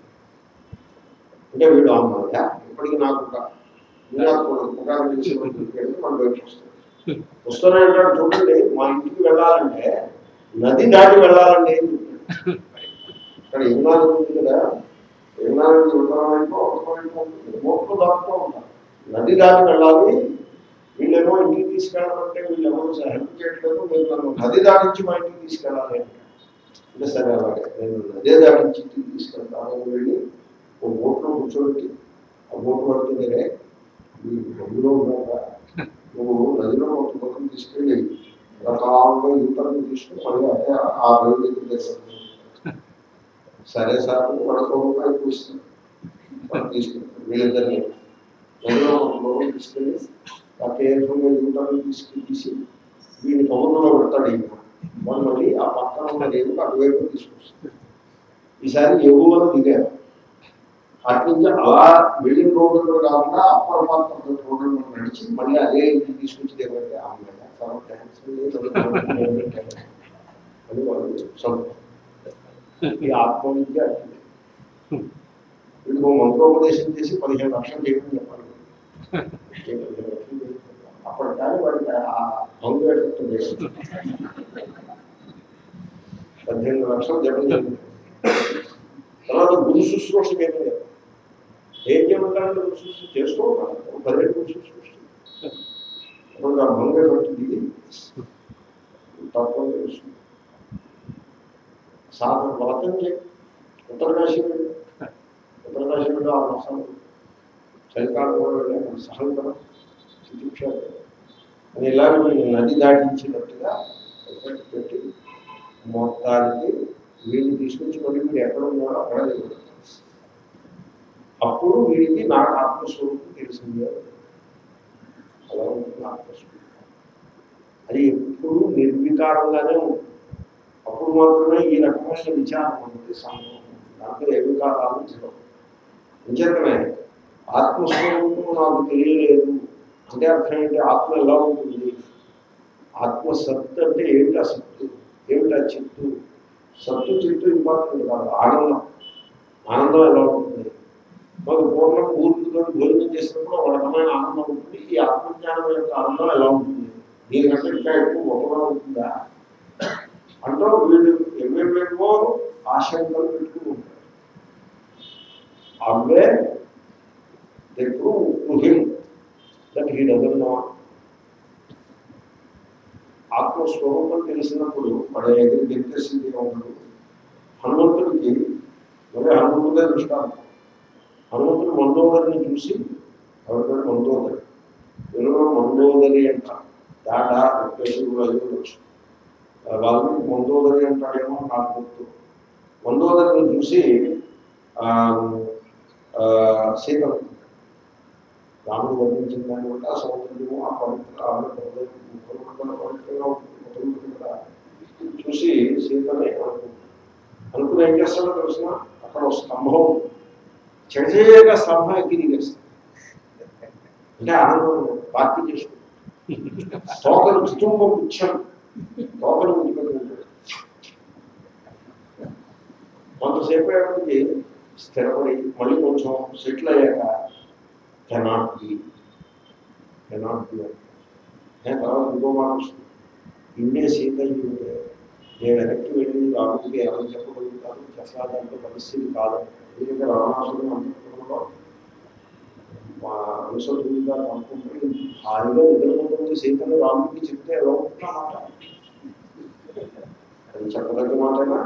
అంటే వీడు అమ్మాయ ఇప్పటికి నాకు ఒక విరాత్మక పుకారం చేసి మనం బయటకు వస్తాం వస్తూనే అంటాడు చూడండి మా ఇంటికి వెళ్ళాలంటే నది దాటి వెళ్ళాలండి ఏం చెప్తాడు ఇక్కడ యమునా నది ఉంది కదా యమునా నది ఉత్తరం వైపు ఉత్తరం వైపు ఉంటుంది మోట్లు దాటుతూ ఉంటారు నది దాటి వెళ్ళాలి వీళ్ళేమో ఇంటికి తీసుకెళ్ళాలంటే వీళ్ళు ఎవరు హెల్ప్ చేయట్లేదు మీరు నన్ను నది దాటించి మా ఇంటికి తీసుకెళ్ళాలి అంటారు. అంటే సరే అలాగే నేను నదే దాటించి ఇంటికి తీసుకెళ్తాను వెళ్ళి ఓ బోట్లో కూర్చోబెట్టి ఆ బోట్ పడుతుందే ఈ బొమ్మిలో ఉన్నాక నువ్వు నదిలో ఒక పక్కన తీసుకెళ్ళి రకాలుగా యువతలను తీసుకుని మళ్ళీ అదే ఆ రైలు దగ్గర చేస్తాను సరే సార్ వాడు రూపాయలు పూస్తాను వాడు తీసుకుంటాను వీళ్ళిద్దరిని నదిలో ఒక లోపల తీసుకెళ్ళి ఆ కేర్ఫుల్గా యువతలను తీసుకుని తీసి వీడిని పౌరులో పెడతాడు ఈయన వాడు మళ్ళీ ఆ పక్కన ఉన్న రేవుకు అటువైపు తీసుకొస్తాడు ఈసారి ఎగువలో దిగారు అటు నుంచి అలా వెళ్ళిన రోడ్డు కాకుండా అప్పర్ మాత్రం రోడ్డు నడిచి మళ్ళీ అదే ఇంటికి తీసుకొచ్చి దేవంటే అమ్మాయి చాలా థ్యాంక్స్ అని వాళ్ళు సంతోషం. ఈ ఆత్మ విద్య అట్టిదే. వీడికి ఓ మంత్రోపదేశం చేసి పదిహేను లక్షలు చేయమని చెప్పాలి పదిహేను లక్షలు చేయమని చెప్పాలి. అప్పటి కానీ వాడికి ఆ భంగు ఎఫెక్ట్ లేదు పద్దెనిమిది లక్షలు జపం చేయండి తర్వాత గురు శుశ్రూష చేయమని చెప్పాలి ఏం చేయమంటారంటే గురు శుశ్రూష చేస్తూ ఉంటాను పదిహేను గురు శుశ్రూష అప్పుడు ఆ భంగు ఎఫెక్ట్ దిగి తత్వం తెలుస్తుంది సాధన వ్రతం చేయి ఉత్తరకాశీ వెళ్ళు ఉత్తరకాశీ వెళ్ళు ఆ మాసం చలికాలం కూడా వెళ్ళాను సహంకరం శిక్ష అని ఇలాగ వీళ్ళు నది దాటించినట్టుగా ఎఫెక్ట్ పెట్టి మొత్తానికి వీడిని తీసుకొచ్చి మళ్ళీ వీడు ఎక్కడ ఉన్నాడో అక్కడ దిగుతాడు. అప్పుడు వీడికి నాకు ఆత్మస్వరూపం తెలిసిందే అలా ఉంటుంది ఆత్మస్వరూపం అది ఎప్పుడు నిర్వికారంగానే ఉంటుంది అప్పుడు మాత్రమే ఈ రకమైన విచారం అనేది సంభవం దాంట్లో ఏ వికారాలు జరగవు అంచేతనే ఆత్మస్వరూపం నాకు తెలియలేదు అంటే అర్థం ఏంటి ఆత్మ ఎలా ఉంటుంది ఆత్మ సత్తు అంటే ఏమిటి ఆ సత్తు ఏమిటి ఆ చిత్తు సత్తు చిత్తు ఇంపార్టెంట్ కాదు ఆనందం ఆనందం ఎలా ఉంటుంది మాకు పూర్ణం పూర్తితో భోజనం చేసినప్పుడు ఒక రకమైన ఆనందం ఉంటుంది ఈ ఆత్మజ్ఞానం యొక్క ఆనందం ఎలా ఉంటుంది దీనికంటే ఇంకా ఎక్కువ గొప్పగా ఉంటుందా అంటూ వీళ్ళు ఎవేవేవో ఆశంకలు పెట్టుకుని ఉంటారు అవే they prove to him that he doesn't know ఆత్మస్వరూపం తెలిసినప్పుడు వాడు ఎదురు గెలిచేసింది ఉండదు హనుమంతుడికి మరి హనుమంతుడే దృష్టాంతం హనుమంతుడు మందోదరిని చూసి ఆవిడ పేరు మందోదరి తెలుగులో మందోదరి అంట దాట వెంకటేశ్వర కూడా అయి ఉండొచ్చు వాళ్ళకి మందోదరి అంటాడేమో నాకు గుర్తు మందోదరిని చూసి ఆ, ఆ, సీత రాముడు వర్ణించిన దాన్ని బట్టి ఆ సౌందర్యము ఆ పవిత్ర ఆవిడ పవిత్రంగా పవిత్రంగా ఉంటుంది కదా చూసి సీతనే అనుకుంటాడు అనుకుని ఏం చేస్తాడో తెలిసిన అక్కడ ఒక స్తంభం ఉంది. చకచక స్తంభం ఎక్కి దిగేస్తాడు అంటే ఆనందం పార్టీ చేసుకుంటాడు తోకలు కుటుంబం పుచ్చం తోకలు ఉండిపోతుంటాడు కొంతసేపు అయ్యేప్పటికి స్థిరపడి మళ్ళీ కొంచెం సెటిల్ అయ్యాక కెనాట్ బి కెనాట్ బి నేను తర్వాత ఇంకో మాట వస్తుంది ఇండియా సీత ఉంటే నేను వెనక్కి వెళ్ళి రాముడికి ఎవరు చెప్పగలుగుతాను చెప్పాలంటే పరిస్థితి కాదు ఎందుకంటే రావణాసుడు అనుకుంటున్నాలో మా అనుసరుగా అనుకుంటే హాయిగా నిద్రపోతుంది సీతను రాముడికి చెప్తే ఎలా ఉంటున్నమాట అది చెప్పదగ్గ మాటేనా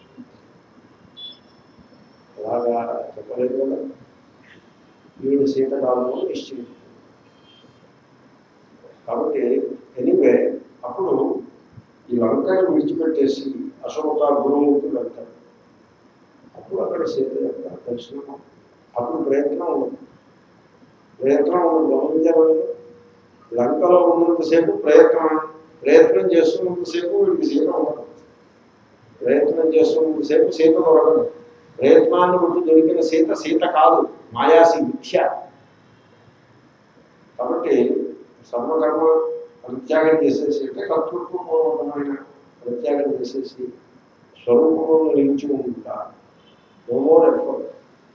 అలాగా చెప్పలేదు కదా వీడు సీత కాలంలో నిశ్చయం కాబట్టి ఎనీవే అప్పుడు ఈ లంకని విడిచిపెట్టేసి అశోక గురువుకి వెళ్తాడు అప్పుడు అక్కడ సీత యొక్క దర్శనం అప్పుడు ప్రయత్నం ఉండదు ప్రయత్నం ఉండదు గమనించలేదు లంకలో ఉన్నంతసేపు ప్రయత్నం ప్రయత్నం చేస్తున్నంతసేపు వీడికి సీత ఉండదు ప్రయత్నం చేస్తున్నంతసేపు సీత దొరకదు ప్రయత్నాన్ని బట్టి దొరికిన సీత సీత కాదు మాయాసి మిథ్య కాబట్టి సర్వకర్మ పరిత్యాగం చేసేసి అంటే కర్తృత్వపూర్వకమైన పరిత్యాగం చేసేసి స్వరూపంలో నిలిచి ఉంటా no more effort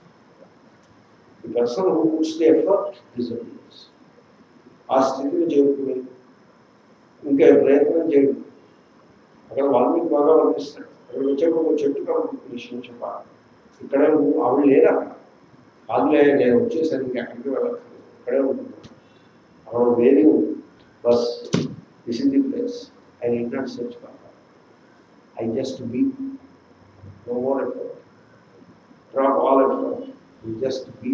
the person who puts the effort deserves ఆ స్థితిని చేరుకుని ఇంకా ప్రయత్నం చేయదు అక్కడ వాల్మీకి బాగా వర్ణిస్తాడు అక్కడ వచ్చేప్పుడు ఒక చెట్టు కనుక విషయం చెప్పాలి ఇక్కడే నువ్వు ఆవిడ లేదు అక్కడ కాదులే నేను వచ్చేసరికి ఇంకా ఎక్కడికి వెళ్ళక్కర్లేదు ఇక్కడే ఉంటుంది అక్కడ వేరే ఉంది బస్ this is the place I need not search for I just be no more effort drop all effort you just be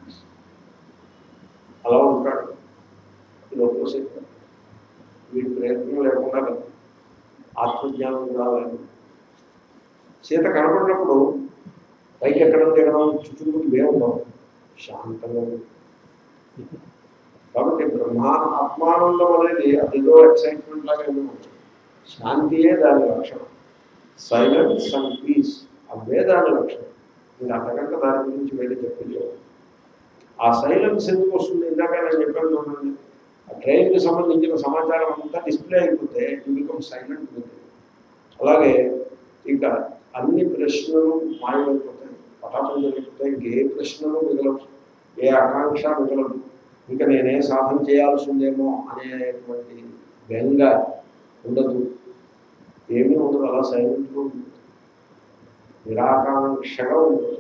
అలా ఉంటాడు ఈ లోపల సేపు వీడి ప్రయత్నం లేకుండా కదా. ఆత్మజ్ఞానం కూడా లేదు సీత కనపడినప్పుడు పైకి ఎక్కడం దిగడం చుట్టూ వేఉండవు శాంతంగా ఉంది. కాబట్టి బ్రహ్మా ఆత్మానందం అనేది అదేదో ఎక్సైట్మెంట్ లాగా ఏమీ ఉండదు. శాంతియే దాని లక్షణం సైలెన్స్ అండ్ పీస్ అవే దాని లక్షణం మీరు అంతకంటే దాని గురించి వేరే చెప్పలేదు ఆ సైలెన్స్ ఎందుకు వస్తుంది ఇందాక నేను చెప్పాను చూడండి ఆ ట్రైన్కి సంబంధించిన సమాచారం అంతా డిస్ప్లే అయిపోతే యూ బికమ్ సైలెంట్ విత్ అలాగే ఇంకా అన్ని ప్రశ్నలు మాయమైపోతాయి పటాపం జరిగిపోతాయి ఇంకే ప్రశ్నలు మిగలవు ఏ ఆకాంక్ష మిగలదు ఇంకా నేనే సాధన చేయాల్సి ఉందేమో అనేటువంటి బెంగ ఉండదు ఏమీ ఉండదు అలా సైలెంట్గా ఉంటుంది నిరాకాంక్షగా ఉంటుంది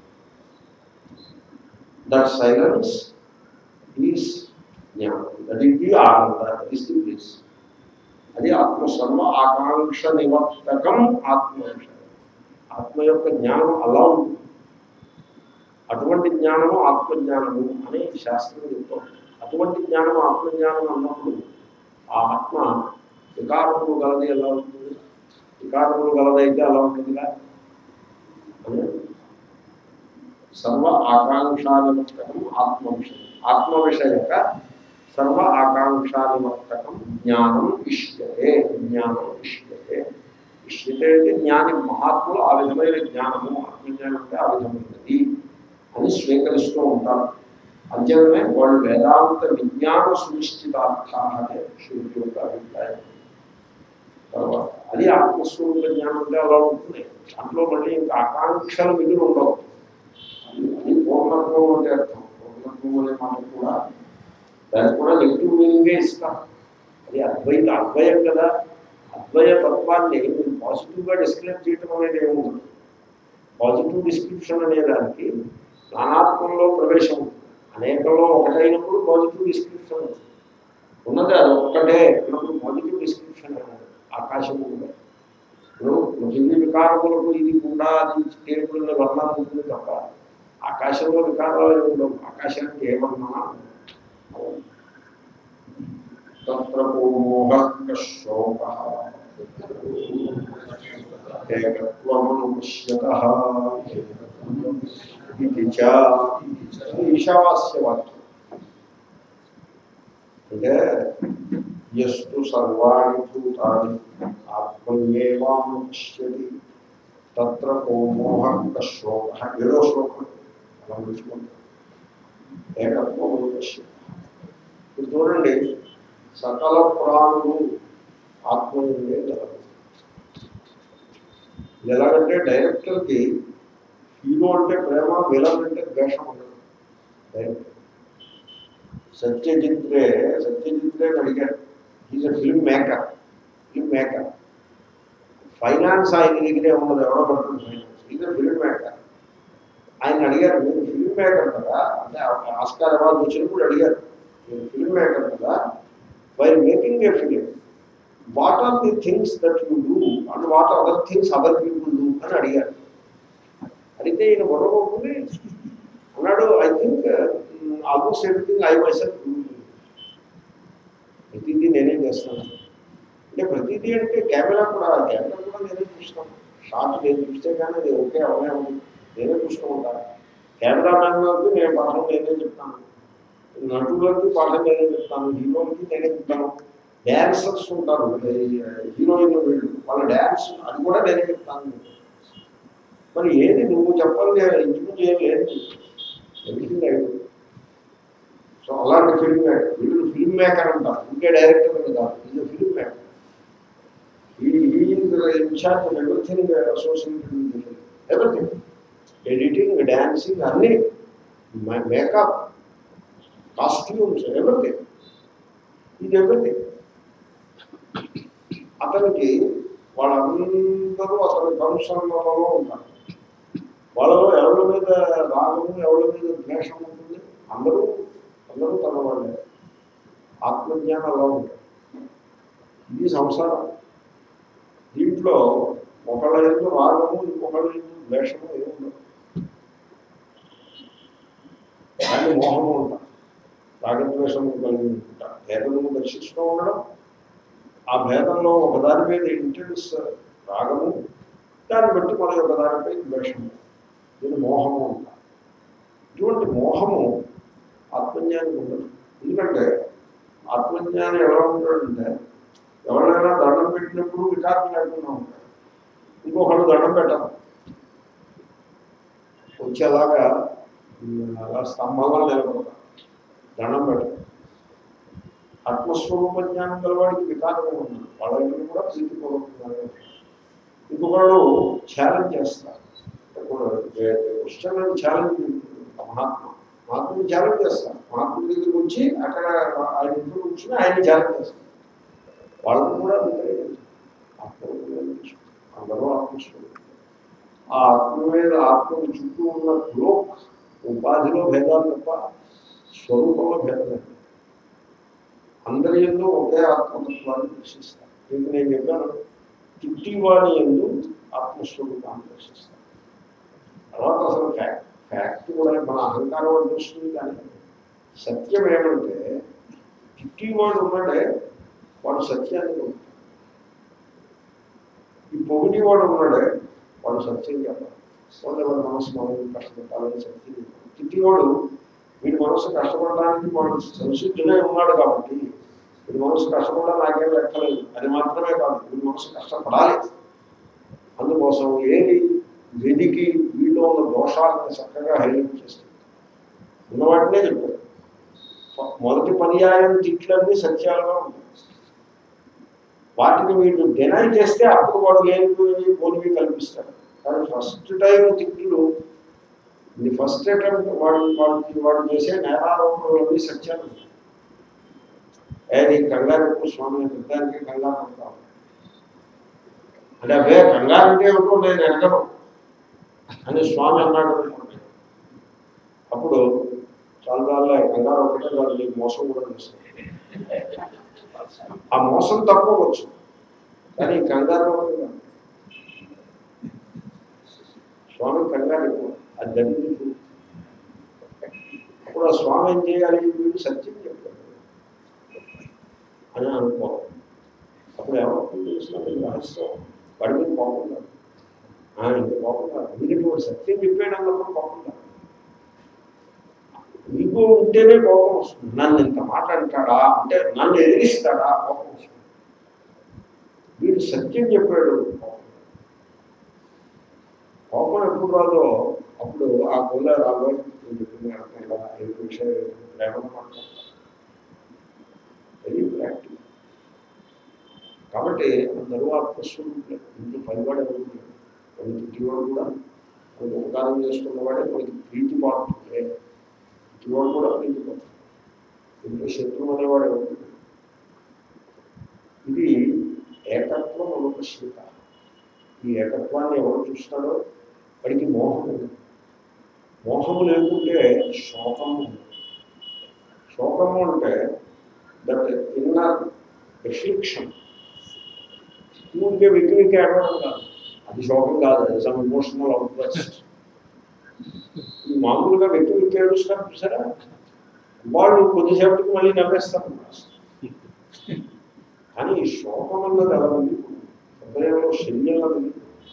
దట్ సైలెన్స్ ఈస్ జ్ఞానం దట్ ఈస్ ది ఆనంద దట్ ఈస్ ది ప్లీస్ అది ఆత్మ సర్వ ఆకాంక్ష నివర్తకం ఆత్మ ఆత్మ యొక్క జ్ఞానం అలా ఉంటుంది అటువంటి జ్ఞానము ఆత్మజ్ఞానము అని శాస్త్రం చెప్తాం అటువంటి జ్ఞానం ఆత్మజ్ఞానం అన్నప్పుడు ఆ ఆత్మ వికారములు గలది ఎలా ఉంటుంది వికారములు గలదైతే అలా ఉంటుందిగా అని సర్వ ఆకాంక్షానివర్తకం ఆత్మ విషయం ఆత్మ విషయక సర్వ ఆకాంక్షానివర్తకం జ్ఞానం ఇష్యతే జ్ఞానం ఇష్యతే ఇష్యతే అంటే జ్ఞాని మహాత్ములు ఆ విధమైన జ్ఞానము ఆత్మజ్ఞానం అంటే ఆ విధమైనది అని స్వీకరిస్తూ ఉంటారు అంతేగానే వాళ్ళు వేదాంత విజ్ఞాన సునిశ్చితార్థ అనే శృతి యొక్క అభిప్రాయం తర్వాత అది ఆత్మస్వరూప జ్ఞానం అంటే అలా ఉంటుంది దాంట్లో మళ్ళీ ఇంకా ఆకాంక్షలు మిగిలి ఉండవు అది అది పూర్ణత్వం అంటే అర్థం పూర్ణత్వం అనే మాట కూడా దానికి కూడా నెగిటివ్ మీనింగే ఇస్తాం అది అద్వైత అద్వయం కదా అద్వయ తత్వాన్ని మీరు పాజిటివ్గా డిస్క్రైబ్ చేయటం అనేది ఏముంది పాజిటివ్ డిస్క్రిప్షన్ అనే దానికి నానాత్మంలో ప్రవేశం ఉంది. అనేకంలో ఒకటైనప్పుడు పాజిటివ్ డిస్క్రిప్షన్ ఉంది. ఉన్నది అది ఒక్కటే అన్నప్పుడు పాజిటివ్ డిస్క్రిప్షన్ అన్నది ఆకాశం ఉంది ఇప్పుడు పృథివీ వికారములకు ఇది కూడా అది టేబుల్ వర్ణం ఉంటుంది తప్ప ఆకాశంలో వికారాలు ఏమి ఉండవు ఆకాశానికి ఏ వర్ణమా ఉండదు. తత్ర మోహ శోక ఏకత్వమనుష్యత ఇది చ ఈశావాస్య వాక్యం అంటే ఎస్తు సర్వాణి భూతాని ఆత్మన్యేవానుష్యతి తత్ర కో మోహ శోక ఏడో శ్లోకం అలా చూసుకుంటాం ఏకత్వం అనుష్యత ఇప్పుడు చూడండి సకల ప్రాణులు ఆత్మ నుండే గలవు ఇది ఎలాగంటే డైరెక్టర్కి హీరో అంటే ప్రేమ విలన్ అంటే ద్వేషం ఉండదు డైరెక్టర్ సత్యజిత్ రే సత్యజిత్ రే అడిగారు is a film maker film maker finance ఆయన దగ్గరే ఉండదు ఎవడో పడుతుంది finance is a film maker ఆయన అడిగారు మీరు ఫిల్మ్ మేకర్ కదా అంటే ఆస్కార్ అవార్డు వచ్చినప్పుడు అడిగారు మీరు ఫిల్మ్ మేకర్ కదా while making a film what are the things that you do and what other things other people do అని అడిగారు అడిగితే ఈయన గొడవకుంది అన్నాడు I think almost everything I myself ప్రతిదీ నేనే చేస్తాను అంటే ప్రతిదీ అంటే కెమెరా కూడా కెమెరా కూడా నేనే చూస్తాను షార్ట్ నేను చూస్తే కానీ అది ఓకే అవే ఉంది నేనే చూస్తూ ఉంటాను కెమెరామ్యాన్ వరకు నేను పాఠం నేనే చెప్తాను నటులకి పాఠం నేనే చెప్తాను హీరోలకి నేనే చెప్తాను డ్యాన్సర్స్ ఉంటారు హీరోయిన్ వీళ్ళు వాళ్ళ డ్యాన్స్ అది కూడా నేనే చెప్తాను మరి ఏది నువ్వు చెప్పాలి ఇంచుకు చేయలేదు ఎవ్రీథింగ్ ఐ సో అలాంటి ఫిల్మ్ మేకర్ వీళ్ళు ఫిల్మ్ మేకర్ అంటారు ఇంకే డైరెక్టర్ కాదు ఇది film maker he in charge of everything associated everything editing dancing అన్నీ మేకప్ కాస్ట్యూమ్స్ ఎవ్రీథింగ్ ఇది ఎవ్రీథింగ్ అతనికి వాళ్ళందరూ అతని కనుసరణలో ఉంటారు వాళ్ళలో ఎవరి మీద రాగము ఎవరి మీద ద్వేషం ఉంటుంది అందరూ అందరూ తన వాళ్ళే ఆత్మజ్ఞానంలో ఉంటారు ఇది సంసారం దీంట్లో ఒకళ్ళ ఎందు రాగము ఇంకొకళ్ళ ఎందు ద్వేషము ఏముండదు కానీ మోహము ఉంటారు రాగద్వేషము కలిగి ఉంటారు భేదము దర్శిస్తూ ఉండడం ఆ భేదంలో ఒక దాని మీద ఇంటెన్స్ రాగము దాన్ని బట్టి మన యొక్క దానిపై ద్వేషము దీని మోహము అంటారు ఇటువంటి మోహము ఆత్మజ్ఞానం ఉండదు ఎందుకంటే ఆత్మజ్ఞానం ఎలా ఉంటాడంటే ఎవరైనా దండం పెట్టినప్పుడు వికారం లేకుండా ఉంటాడు ఇంకొకళ్ళు దండం పెట్టరు వచ్చేలాగా ఉమ్, అలా స్తంభంగా నిలబడతారు దండం పెట్టరు ఆత్మస్వరూప జ్ఞానం గలవాడికి వికారం ఉన్నాడు వాళ్ళ దగ్గర కూడా ప్రీతిపూర్వకంగా ఇంకొకళ్ళు ఛాలెంజ్ చేస్తారు క్వశ్చన్ ఛాలెంజ్ మహాత్మ మహాత్ముని ఛాలెంజ్ చేస్తారు మహాత్ముడి దగ్గరికి వచ్చి అక్కడ ఆయన ఇంట్లో కూర్చుని ఆయన ఛాలెంజ్ చేస్తారు వాళ్ళకు కూడా వ్యతిరేకించారు ఆత్మ అందరూ ఆత్మస్వరూపం ఆ ఆత్మ మీద ఆత్మకు చుట్టూ ఉన్న గ్లోక్ ఉపాధిలో భేదాలు తప్ప స్వరూపంలో భేదం లేదు అందరి ఎందు ఒకే ఆత్మతత్వాన్ని దర్శిస్తారు మీకు నేను చెప్పాను చుట్టివాణి ఎందు ఆత్మస్వరూపాన్ని దర్శిస్తాను తర్వాత అసలు ఫ్యాక్ట్ ఫ్యాక్ట్ కూడా మన అహంకారం అనిపిస్తుంది కానీ సత్యం ఏమంటే చుట్టివాడు ఉన్నాడే వాడు సత్యాన్ని పొందుతాడు. ఈ పొగిడివాడు ఉన్నాడే వాడు సత్యం చెప్పాలి వాడు వాడి మనసు మనం కష్టపెట్టాలని సత్యం చెప్పాలి చుట్టివాడు వీడి మనసు కష్టపడడానికి వాడు సంసిద్ధుడే ఉన్నాడు కాబట్టి వీడి మనసు కష్టపడడం నాకేం లెక్కలేదు అది మాత్రమే కాదు వీడి మనసు కష్టపడాలి అందుకోసం ఏది వెదికి వీళ్ళు మీలో ఉన్న దోషాలను చక్కగా హైలైట్ చేస్తుంది ఉన్న వాటినే చెప్పారు మొదటి పర్యాయం తిట్లన్నీ సత్యాలుగా ఉంటాయి వాటిని వీళ్ళు డినై చేస్తే అప్పుడు వాడు లేనిపోయి పోలివి కల్పిస్తాడు కానీ ఫస్ట్ టైం తిట్లు ఇది ఫస్ట్ అటెంప్ట్ వాడు వాడికి వాడు చేసే నేరారోపణలన్నీ సత్యాలు ఉంటాయి. ఏ నీ కంగారు ఎక్కువ స్వామి పెద్దానికి కంగారు పడతావు అంటే అదే కంగారు అంటే ఏమిటో నేను ఎరగను అని స్వామి అన్నాడు అనుకోండి అప్పుడు చాలా చాలా కంగారు ఒకటే కాదు నీకు మోసం కూడా చేస్తుంది ఆ మోసం తప్పవచ్చు కానీ ఈ కంగారు ఒకటి కాదు. స్వామి కంగారు ఎక్కువ అది జరిగింది అప్పుడు ఆ స్వామి ఏం చేయాలి వీడు సత్యం చెప్పాడు అని అనుకోవాలి అప్పుడు ఏమవుతుంది తెలిసిన రహస్యం వాడి మీద కోపం కాదు ఆ, ఇంత కోపం కాదు ఎందుకంటే వాడు సత్యం చెప్పాడు అన్నప్పుడు కోపం కాదు మీకు ఉంటేనే కోపం వస్తుంది నన్ను ఇంత మాట అంటాడా అంటే నన్ను ఎదిరిస్తాడా కోపం వస్తుంది వీడు సత్యం చెప్పాడు కోపం. కోపం ఎప్పుడు రాదో అప్పుడు ఆ గోల రాబో నేను చెప్పిన ఇలా ఐదు విషయాలు లేకుండా మాట్లాడతాను వెరీ ప్రాక్టికల్ కాబట్టి అందరూ ఆత్మస్వరూపులే ఇంట్లో పనివాడు ఎవరు లేరు. కొన్ని తిట్టివాడు కూడా కొన్ని ఉపకారం చేసుకున్నవాడే మనకి ప్రీతి పాత్రులే తిట్టివాడు కూడా ప్రీతి పాత్రుడు ఇంట్లో శత్రువు అనేవాడు ఎవరు లేరు. ఇది ఏకత్వం ఒక శ్రీత ఈ ఏకత్వాన్ని ఎవరు చూస్తాడో వాడికి మోహం ఉంది మోహము లేకుంటే శోకము ఉంది శోకము అంటే దట్ ఇన్నర్ ఎఫ్లిక్షన్ ఊరికే వెక్కి వెక్కి ఏడవడం కాదు అది శోకం కాదు అది సమ్ ఇమోషనల్ అవుట్బర్స్ట్ ఈ మామూలుగా వెక్కి వెక్కి ఏడుస్తారు చూసారా వాళ్ళు కొద్దిసేపటికి మళ్ళీ నవ్వేస్తారు కానీ ఈ శోకం అన్నది ఎలా ఉంది హృదయంలో శల్యంగా ఉంది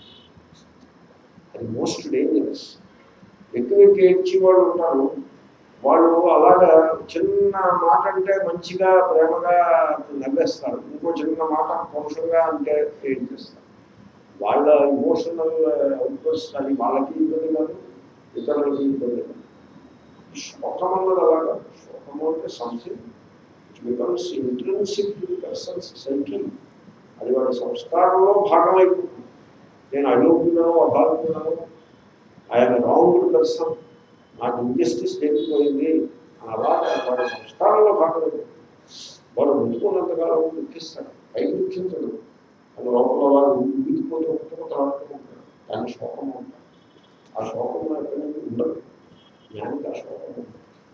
అది మోస్ట్ డేంజరస్ వెక్కి వెక్కి ఏడ్చి వాళ్ళు ఉంటారు వాళ్ళు అలాగా చిన్న మాట అంటే మంచిగా ప్రేమగా నవ్వేస్తారు ఇంకో చిన్న మాట పౌరుషంగా అంటే ఏం చేస్తారు వాళ్ళ ఇమోషనల్ అవుట్బర్స్ట్ అది వాళ్ళకి ఇబ్బంది కాదు ఇతరులకి ఇబ్బంది కాదు శోకం అన్నది అలాగా శోకము అంటే something it becomes intrinsic persons cycle అది వాడి సంస్కారంలో భాగమైపోతుంది నేను అయోగ్యులను అభాగ్యులను ఆయన రాంగ్ పర్సన్ నాకు ఇంజస్టిస్ జరిగిపోయింది అలాగే వాడి సంస్కారంలో భాగమైపోతుంది వాడు ముట్టుకున్నంతకాలం దుఃఖిస్తాడు పైకి దుఃఖించడు అది లోపల వాడు ఊగిపోతూ ఉంటూ ఆడుకుంటాడు దాని శోకం ఉంటాడు ఆ శోకం ఎక్కడి నుంచి ఉండదు జ్ఞానికి ఆ శోకం ఉండదు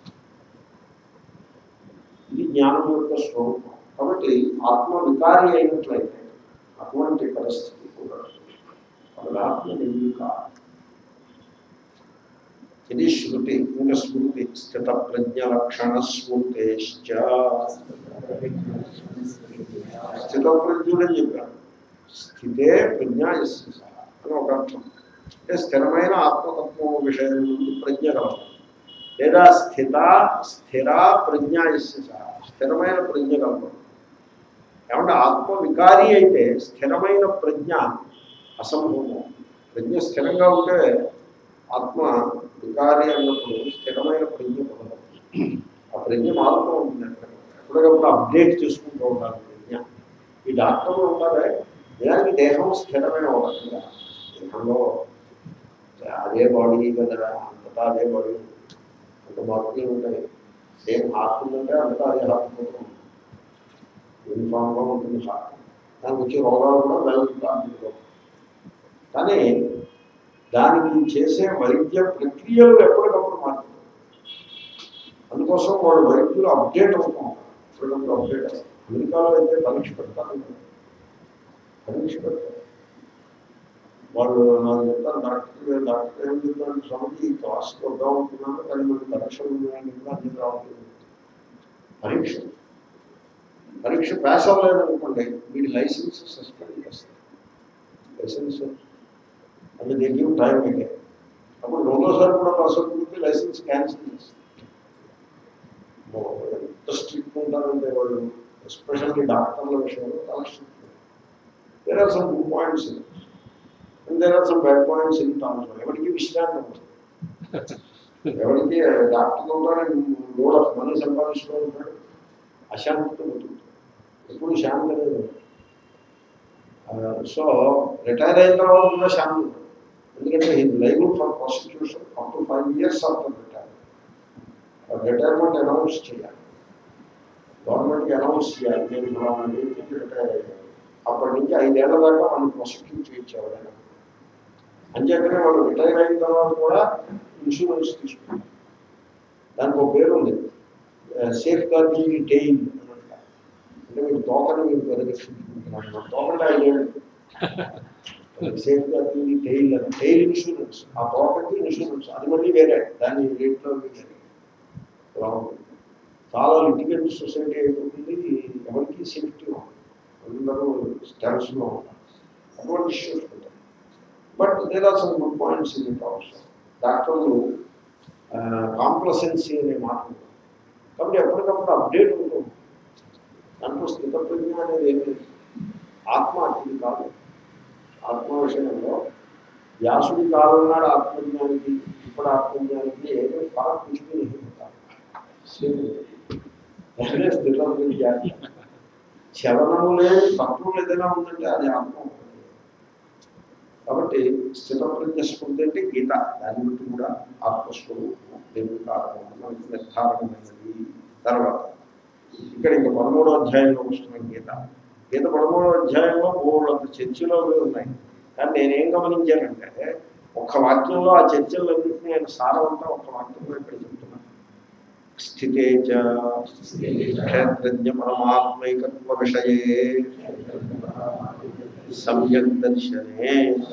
ఇది జ్ఞానం యొక్క స్వరూపం కాబట్టి ఆత్మ వికారి అయినట్లయితే అటువంటి పరిస్థితి కూడా కాబట్టి ఆత్మ నిర్వికారం ఇది శృతి ఇంకా స్మృతి స్థిత ప్రజ్ఞ లక్షణ స్మృతేశ్చ స్థిత ప్రజ్ఞుడని చెప్పారు స్థితే ప్రజ్ఞ యస్య సహ అని ఒక అర్థం అంటే స్థిరమైన ఆత్మతత్వం విషయం నుండి ప్రజ్ఞ కలదు లేదా స్థిత స్థిర ప్రజ్ఞ యస్య సహ స్థిరమైన ప్రజ్ఞ కలదు ఏమంటే ఆత్మ వికారి అయితే స్థిరమైన ప్రజ్ఞ అసంభవం ప్రజ్ఞ స్థిరంగా ఉంటే ఆత్మ వికారి అన్నప్పుడు స్థిరమైన ప్రజ్ఞ పొందదు ఆ ప్రజ్ఞ మారుతూ ఉంటుంది ఎప్పటికప్పుడు అప్డేట్ చేసుకుంటూ ఉండాలి ప్రజ్ఞ ఈ డాక్టర్లు ఉంటారే నిజానికి దేహం స్థిరమైన ఒక రకంగా దేహంలో అదే బాడీ కదా అంతటా అదే బాడీ అంత మార్పులు ఉంటాయి సేమ్ హార్ట్ ఉందంటే అంతటా అదే హార్ట్ పోతూ ఉంటుంది యూనిఫామ్గా ఉంటుంది హార్ట్ దానికి వచ్చే రోగాలు కూడా వెళ్తుంటారు కానీ దానికి చేసే వైద్య ప్రక్రియలు ఎప్పటికప్పుడు మారుతుంది అందుకోసం వాళ్ళు వైద్యులు అప్డేట్ అవుతూ ఉంటారు ఎప్పటికప్పుడు అప్డేట్ అవుతారు అమెరికాలో అయితే పరీక్ష పెడతారు పరీక్ష పెడతారు వాళ్ళు నాకు చెప్తారు డాక్టర్ డాక్టర్ ఏం చెప్తారు స్వామికి క్లాస్కి వద్దాం అనుకున్నాను కానీ మనకి పరీక్షలు ఉన్నాయని కూడా అన్ని రావట్లేదు పరీక్ష పరీక్ష పాస్ అవ్వలేదనుకోండి వీడి లైసెన్స్ సస్పెండ్ చేస్తారు లైసెన్స్ అంటే దే గివ్ టైం అయితే అప్పుడు రెండోసారి కూడా పాస్ అవుతుంది లైసెన్స్ క్యాన్సిల్ చేస్తారు ఓ, ఎంత స్ట్రిక్ట్ ఉంటారంటే వాళ్ళు ఎస్పెషల్లీ డాక్టర్ల విషయంలో చాలా strict there are some good points there are some bad points in terms ఎవరికి విశ్రాంతి ఉంటుంది ఎవరికి డాక్టర్ ఉంటాడు లోడ్ ఆఫ్ మనీ సంపాదిస్తూ ఉంటాడు అశాంతితో బతుకుతాడు ఎప్పుడు శాంతి అనేది సో రిటైర్ అయిన తర్వాత కూడా శాంతి ఉంటుంది ఎందుకంటే he liable for prosecution up to five years after retire retirement announce చేయాలి గవర్నమెంట్కి అనౌన్స్ చేయాలి నేను ఫలానా డేట్కి రిటైర్ అయ్యాను అప్పటి నుంచి ఐదేళ్ల దాకా మనం ప్రాసిక్యూట్ చేయొచ్చేవాడు అంచేతనే వాళ్ళు రిటైర్ అయిన తర్వాత కూడా ఇన్సూరెన్స్ తీసుకుంటారు దానికి ఒక పేరు ఉంది సేఫ్ గార్డింగ్ టెయిన్ అని అంటారు అంటే మీరు తోకని మీరు పరిరక్షించుకుంటున్నారు తోకంటే ఐదేళ్ళు సేఫ్ గార్డింగ్ టెయిల్ అని టెయిల్ ఇన్సూరెన్స్ ఆ తోకకి ఇన్సూరెన్స్ అది మళ్ళీ వేరే దాన్ని రేట్లో వేరే అలా ఉంటుంది చాలా లిటిగెంట్ సొసైటీ అయిపోతుంది ఎవరికి సేఫ్టీ ఉండదు అందరూ స్టాండ్స్లో ఉంటారు అటువంటి ఇష్యూస్ ఉంటాయి but there are some good points in it also డాక్టర్లు కాంప్లసెన్సీ అనే మాట ఉంది. కాబట్టి ఎప్పటికప్పుడు అప్డేట్ ఉంటుంది దాంట్లో స్థితప్రజ్ఞ అనేది ఏమి లేదు ఆత్మ అతిథి కాదు ఆత్మ విషయంలో వ్యాసుడి కాలం నాడు ఆత్మజ్ఞానికి ఇప్పుడు ఆత్మజ్ఞానికి ఏదో ఫరక్ తీసుకుని స్థితప్రజ్ఞ చలనము లేని తత్వం ఏదైనా ఉందంటే అది ఆత్మ ఒకటి. కాబట్టి స్థితప్రజ్ఞ స్మృతి అంటే గీత దాని బట్టి కూడా ఆత్మస్వరూపం దేవుడి కారణం మనకి నిర్ధారణమైనది తర్వాత ఇక్కడ ఇంకా పదమూడో అధ్యాయంలో వస్తున్న గీత గీత పదమూడో అధ్యాయంలో మూడు అంత చర్చలో ఉన్నాయి కానీ నేనేం గమనించానంటే ఒక్క వాక్యంలో ఆ చర్చలన్నింటినీ ఆయన సారమంతా ఒక్క వాక్యంలో ఇక్కడ చెప్తున్నాను స్థితే చ క్షేత్రజ్ఞ పరమాత్మైకత్వ విషయే సమ్యక్ దర్శనే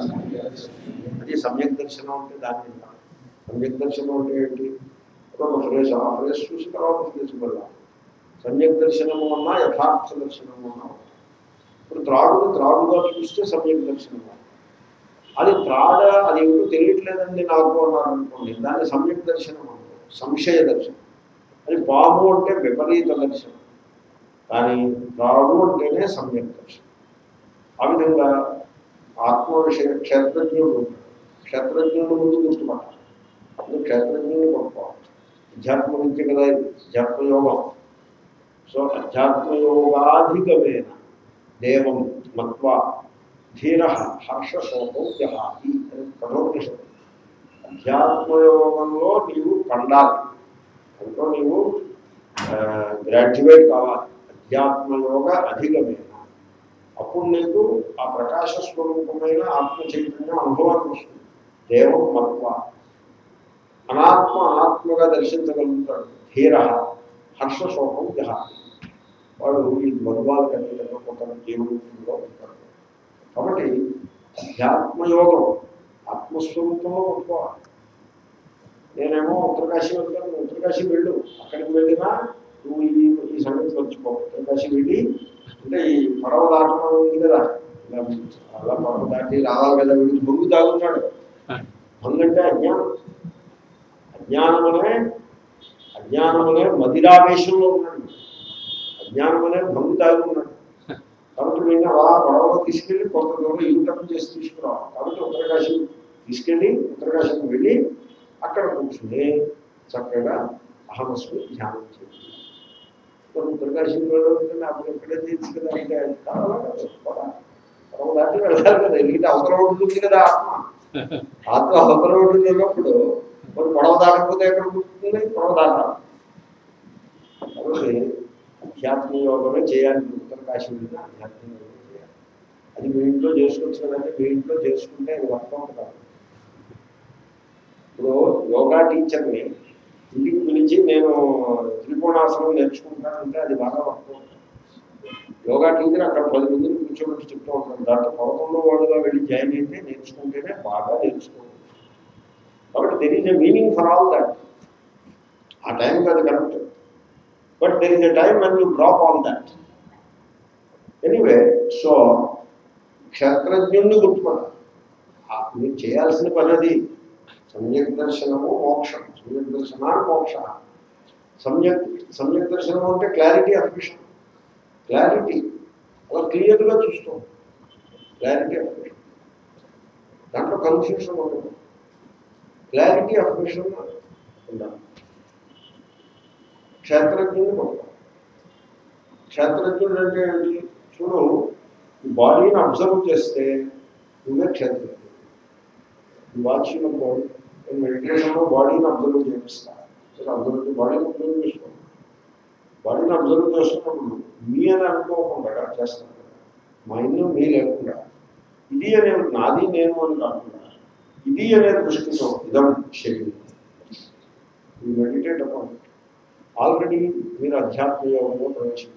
అది సమ్యక్ దర్శనం అంటే దాన్ని అంటారు. సమ్యక్ దర్శనం అంటే ఏంటి ఒక ఫ్రేజ్ ఆ ఫ్రేజ్ చూసి తర్వాత ఫ్రేజ్ వెళ్ళాం సమ్యక్ దర్శనము అన్నా యథార్థ దర్శనము అన్నా ఒకటి. ఇప్పుడు త్రాడును త్రాడుగా చూస్తే సమ్యక్ దర్శనం అది త్రాడ అది ఏమిటో తెలియట్లేదండి నాకు అన్నారు అనుకోండి దాన్ని సమ్యక్ దర్శనం అంటారు సంశయ దర్శనం అది పాము అంటే విపరీత దర్శనం కానీ త్రాడు అంటేనే సమ్యక్ దర్శనం ఆ విధంగా ఆత్మ విషయ క్షేత్రజ్ఞుడు ఉంటాడు. క్షేత్రజ్ఞుడు ముందు గుర్తుపట్టాలి అప్పుడు క్షేత్రజ్ఞుని పట్టుకోవాలి అధ్యాత్మ విద్య కదా ఇది అధ్యాత్మయోగం సో అధ్యాత్మయోగాధిగమైన దేవం మత్వా ధీర హర్షశోకం జహాతి అని కఠోపనిషత్తు అధ్యాత్మయోగంలో నీవు పండాలి అందులో నీవు గ్రాడ్యుయేట్ కావాలి అధ్యాత్మయోగ అధిగమైన అప్పుడు నీకు ఆ ప్రకాశ స్వరూపమైన ఆత్మ చైతన్యం అనుభవానికి వస్తుంది దేవం మత్వ అనాత్మ అనాత్మగా దర్శించగలుగుతాడు ధీర హర్షశోకం జహాతి వాడు ఈ ద్వంద్వాల కలిగిన కొంత జీవనంలో ఉంటాడు కాబట్టి అధ్యాత్మయోగం ఆత్మస్వరూపంలో పట్టుకోవాలి నేనేమో ఉత్తరకాశీ వెళ్తాను నువ్వు ఉత్తరకాశీ వెళ్ళు అక్కడికి వెళ్ళినా నువ్వు ఈ ఈ సంగతి మర్చిపో ఉత్తరకాశీ వెళ్ళి అంటే ఈ పడవ దాటడం ఉంది కదా ఇలా అలా పడవ దాటి రావాలి కదా వీడు భంగు తాగుతున్నాడు భంగు అంటే అజ్ఞానం అజ్ఞానం అనే అజ్ఞానం అనే మదిరావేశంలో ఉన్నాడు అజ్ఞానం అనే భంగు తాగి ఉన్నాడు కాబట్టి వీడిని అలా పడవలో తీసుకెళ్ళి కొంత దూరం యూటర్న్ చేసి తీసుకురావాలి కాబట్టి ఉత్తరకాశీ తీసుకెళ్ళి ఉత్తరకాశీకి వెళ్ళి అక్కడ కూర్చుని చక్కగా అహమస్మి ధ్యానం చేయాలి మరి ఉత్తరకాశీకి వెళ్ళాలంటే అప్పుడు ఎక్కడే తీర్చు కదా అంటే అది కాదు, అలా కాదు. పోరా. పడవ దాటి వెళ్ళాలి కదా ఎందుకంటే అవతల ఉంటుంది కదా ఆత్మ ఆత్మ అవతల ఉంటుంది అన్నప్పుడు మరి పడవ దాటకపోతే ఎక్కడ కూర్చుంది పడవ దాటాలి కాబట్టి అధ్యాత్మ యోగమే చేయాలి ఉత్తరకాశీ వెళ్ళిన అధ్యాత్మ యోగం చేయాలి అది మీ ఇంట్లో చేసుకోవచ్చు కదంటే మీ ఇంట్లో చేసుకుంటే అది వర్కౌట్ కాదు ఇప్పుడు యోగా టీచర్ని ఇంటికి పిలిచి నేను త్రికోణాసనం నేర్చుకుంటానంటే అది బాగా వర్కౌట్ యోగా టీచర్ అక్కడ పది మందిని కూర్చోబెట్టి చెప్తూ ఉంటాను దాంట్లో పదకొండో వాడుగా వెళ్ళి జాయిన్ అయితే నేర్చుకుంటేనే బాగా నేర్చుకోవాలి కాబట్టి there is a meaning for all that ఆ టైంకి అది correct but there is a time when you drop all that anyway so క్షేత్రజ్ఞుణ్ణి గుర్తుపడాలి ఆ మీరు చేయాల్సిన పని అది సమ్యక్ దర్శనము మోక్షం సమ్యక్ దర్శన మోక్ష సమ్యక్ సమ్యక్ దర్శనం అంటే క్లారిటీ ఆఫ్ విషన్ క్లారిటీ అలా క్లియర్గా చూస్తాం క్లారిటీ ఆఫ్ విషన్ దాంట్లో కన్ఫ్యూషన్ ఉండదు క్లారిటీ ఆఫ్ విషన్ ఉండాలి క్షేత్రజ్ఞుని పడతాం క్షేత్రజ్ఞుడు అంటే ఏంటి చూడు ఈ బాడీని అబ్జర్వ్ చేస్తే నువ్వే క్షేత్రజ్ఞుడు వాచింగ్ బాడీ నేను మెడిటేషన్లో బాడీని అబ్జర్వ్ చేపిస్తా సరే అబ్జర్వ్ బాడీని అబ్జర్వ్ చేసుకోండి బాడీని అబ్జర్వ్ చేస్తున్నప్పుడు మీ అని అనుకోకుండా చేస్తాను మైండ్ మీ లేకుండా ఇది అనే నాది నేను అని కాకుండా ఇది అనే దృష్టితో ఇదం శరీరం ఈ మెడిటేట్ అపాన్ ఆల్రెడీ మీరు అధ్యాత్మ యోగంలో ప్రవేశించారు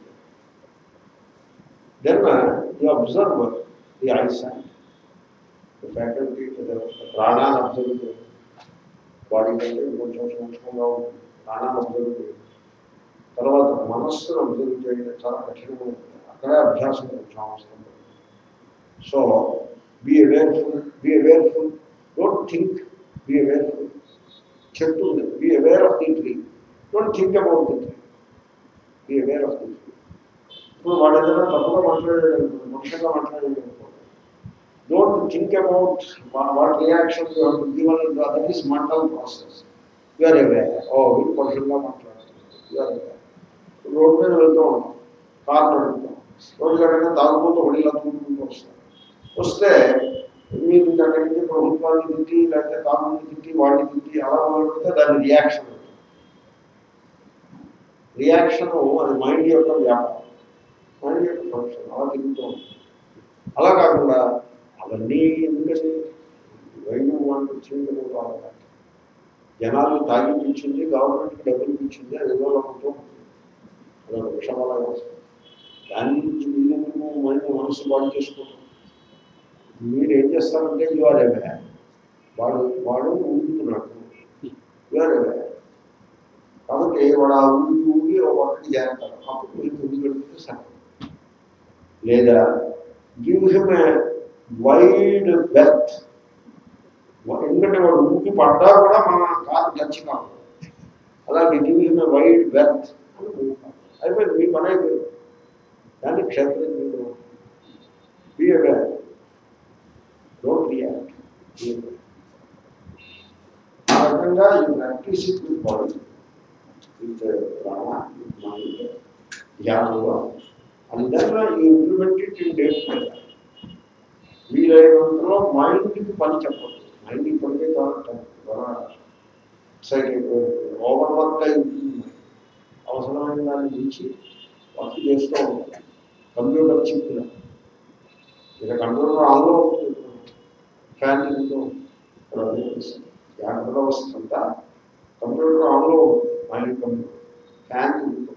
దెన్ యూ అబ్జర్వ్ ది ఐసాట్ ఫ్యాకల్టీ ప్రాణాన్ని అబ్జర్వ్ చేయండి బాడీ కంటే కొంచెం సూక్ష్మంగా ఉంటుంది ప్రాణాన్ని అబ్జర్వ్ చేయండి తర్వాత మనస్సును అబ్జర్వ్ చేయడం చాలా కఠినమైనది అక్కడే అభ్యాసం కొంచెం అవసరం so be awareful be awareful don't think be awareful చెట్టు ఉంది be aware of the tree don't think about the tree be aware of the tree ఇప్పుడు వాడు ఏదైనా తప్పుగా మాట్లాడాడు ముఖ్యంగా మాట్లాడాడు don't think about what reaction given that is mental process you're aware oh వీడు పరుషంగా మాట్లాడుతున్నారు యూఆర్ అవేర్ రోడ్డు మీద వెళ్తూ ఉంటాం కార్ నడుపుతాం రోడ్డు కట్టగా తాగుబోతూ ఒడిలా తూడుకుంటూ వస్తాం వస్తే మీరు అక్కడి నుంచి ప్రభుత్వాన్ని తిట్టి లేకపోతే తాగుని తిట్టి వాడిని తిట్టి అలా మొదలుపెడితే దాని రియాక్షన్ రియాక్షన్ అది మైండ్ యొక్క వ్యాపారం మైండ్ యొక్క ఫంక్షన్ అలా తిరుగుతూ ఉంటుంది అలా కాకుండా అవన్నీ ఎందుకంటే వైద్యం వాళ్ళు చింతలు జనాలు తాగిపించింది గవర్నమెంట్కి డబ్బులు ఇచ్చింది అది ఏదో అనుకుంటూ అదొక విషమలాగా వస్తుంది దాని గురించి వీళ్ళెందుకు మైండ్ మనసు బాగు చేసుకుంటాం మీరు ఏం చేస్తారంటే యువర్ ఎవే వాడు వాడు ఊగుతున్నాడు యువర్ ఎవే కాబట్టి వాడు ఆ ఊగి ఊగి ఒక పక్కకి చేరతాడు అప్పుడు మీరు ఊగి పెడితే సగం లేదా give him a wide berth ఎందుకంటే వాడు ఊగి పడ్డా కూడా మన కారు టచ్ కాదు అలాగే give him a wide berth అయిపోయింది మీ పని అయిపోయింది దాన్ని క్షేత్రం బి అవేర్ డోంట్ రియాక్ట్ ఆ రకంగా ఈ ప్రాక్టీస్ విత్ బాడీ విత్ ప్రాణ విత్ మైండ్ ధ్యానంలో అండ్ దెన్ ఈ ఇంప్లిమెంట్ ఇట్ ఇన్ డే వీలైనంతలో మైండ్కి పని చెప్పదు మైండ్ ఇప్పటికే చాలా ఎక్సైట్ అయిపోయింది ఓవర్ వర్క్ అయి ఉంటుంది అవసరమైన దాన్ని మించి వర్క్ చేస్తూ ఉంటాం కంప్యూటర్ చిప్పుల ఇక కంప్యూటర్ ఆన్లో ఉంటుంది ఫ్యాన్ తిరుగుతూ జాగ్రత్త అవస్థ అంతా కంప్యూటర్ ఆన్లో ఉంటుంది మైండ్ కంప్యూటర్ ఫ్యాన్ తిరుగుతూ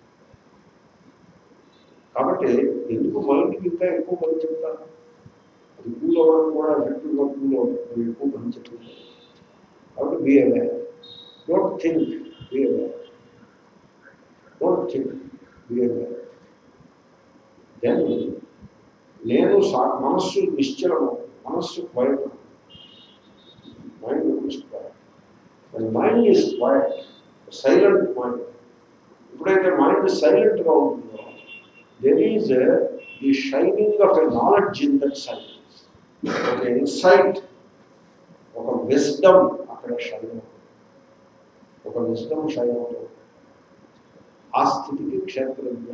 కాబట్టి ఎందుకు మైండ్కి ఇంకా ఎక్కువ పని చెప్తాను అది కూల్ అవ్వడం కూడా ఎఫెక్టివ్గా కూల్ అవ్వడం ఎక్కువ పని చెప్తుంది కాబట్టి be aware don't think be aware don't think be aware then నేను సా మనస్సు నిశ్చలము మనస్సు quiet mind is quiet mind is quiet silent mind ఎప్పుడైతే మైండ్ సైలెంట్గా ఉంటుందో there is the shining of a knowledge in that silence ఒక insight ఒక విజ్డమ్ అక్కడ షైన్ ఒక విజ్డమ్ షైన్ అవుతుంది ఆ స్థితికి క్షేత్రజ్ఞ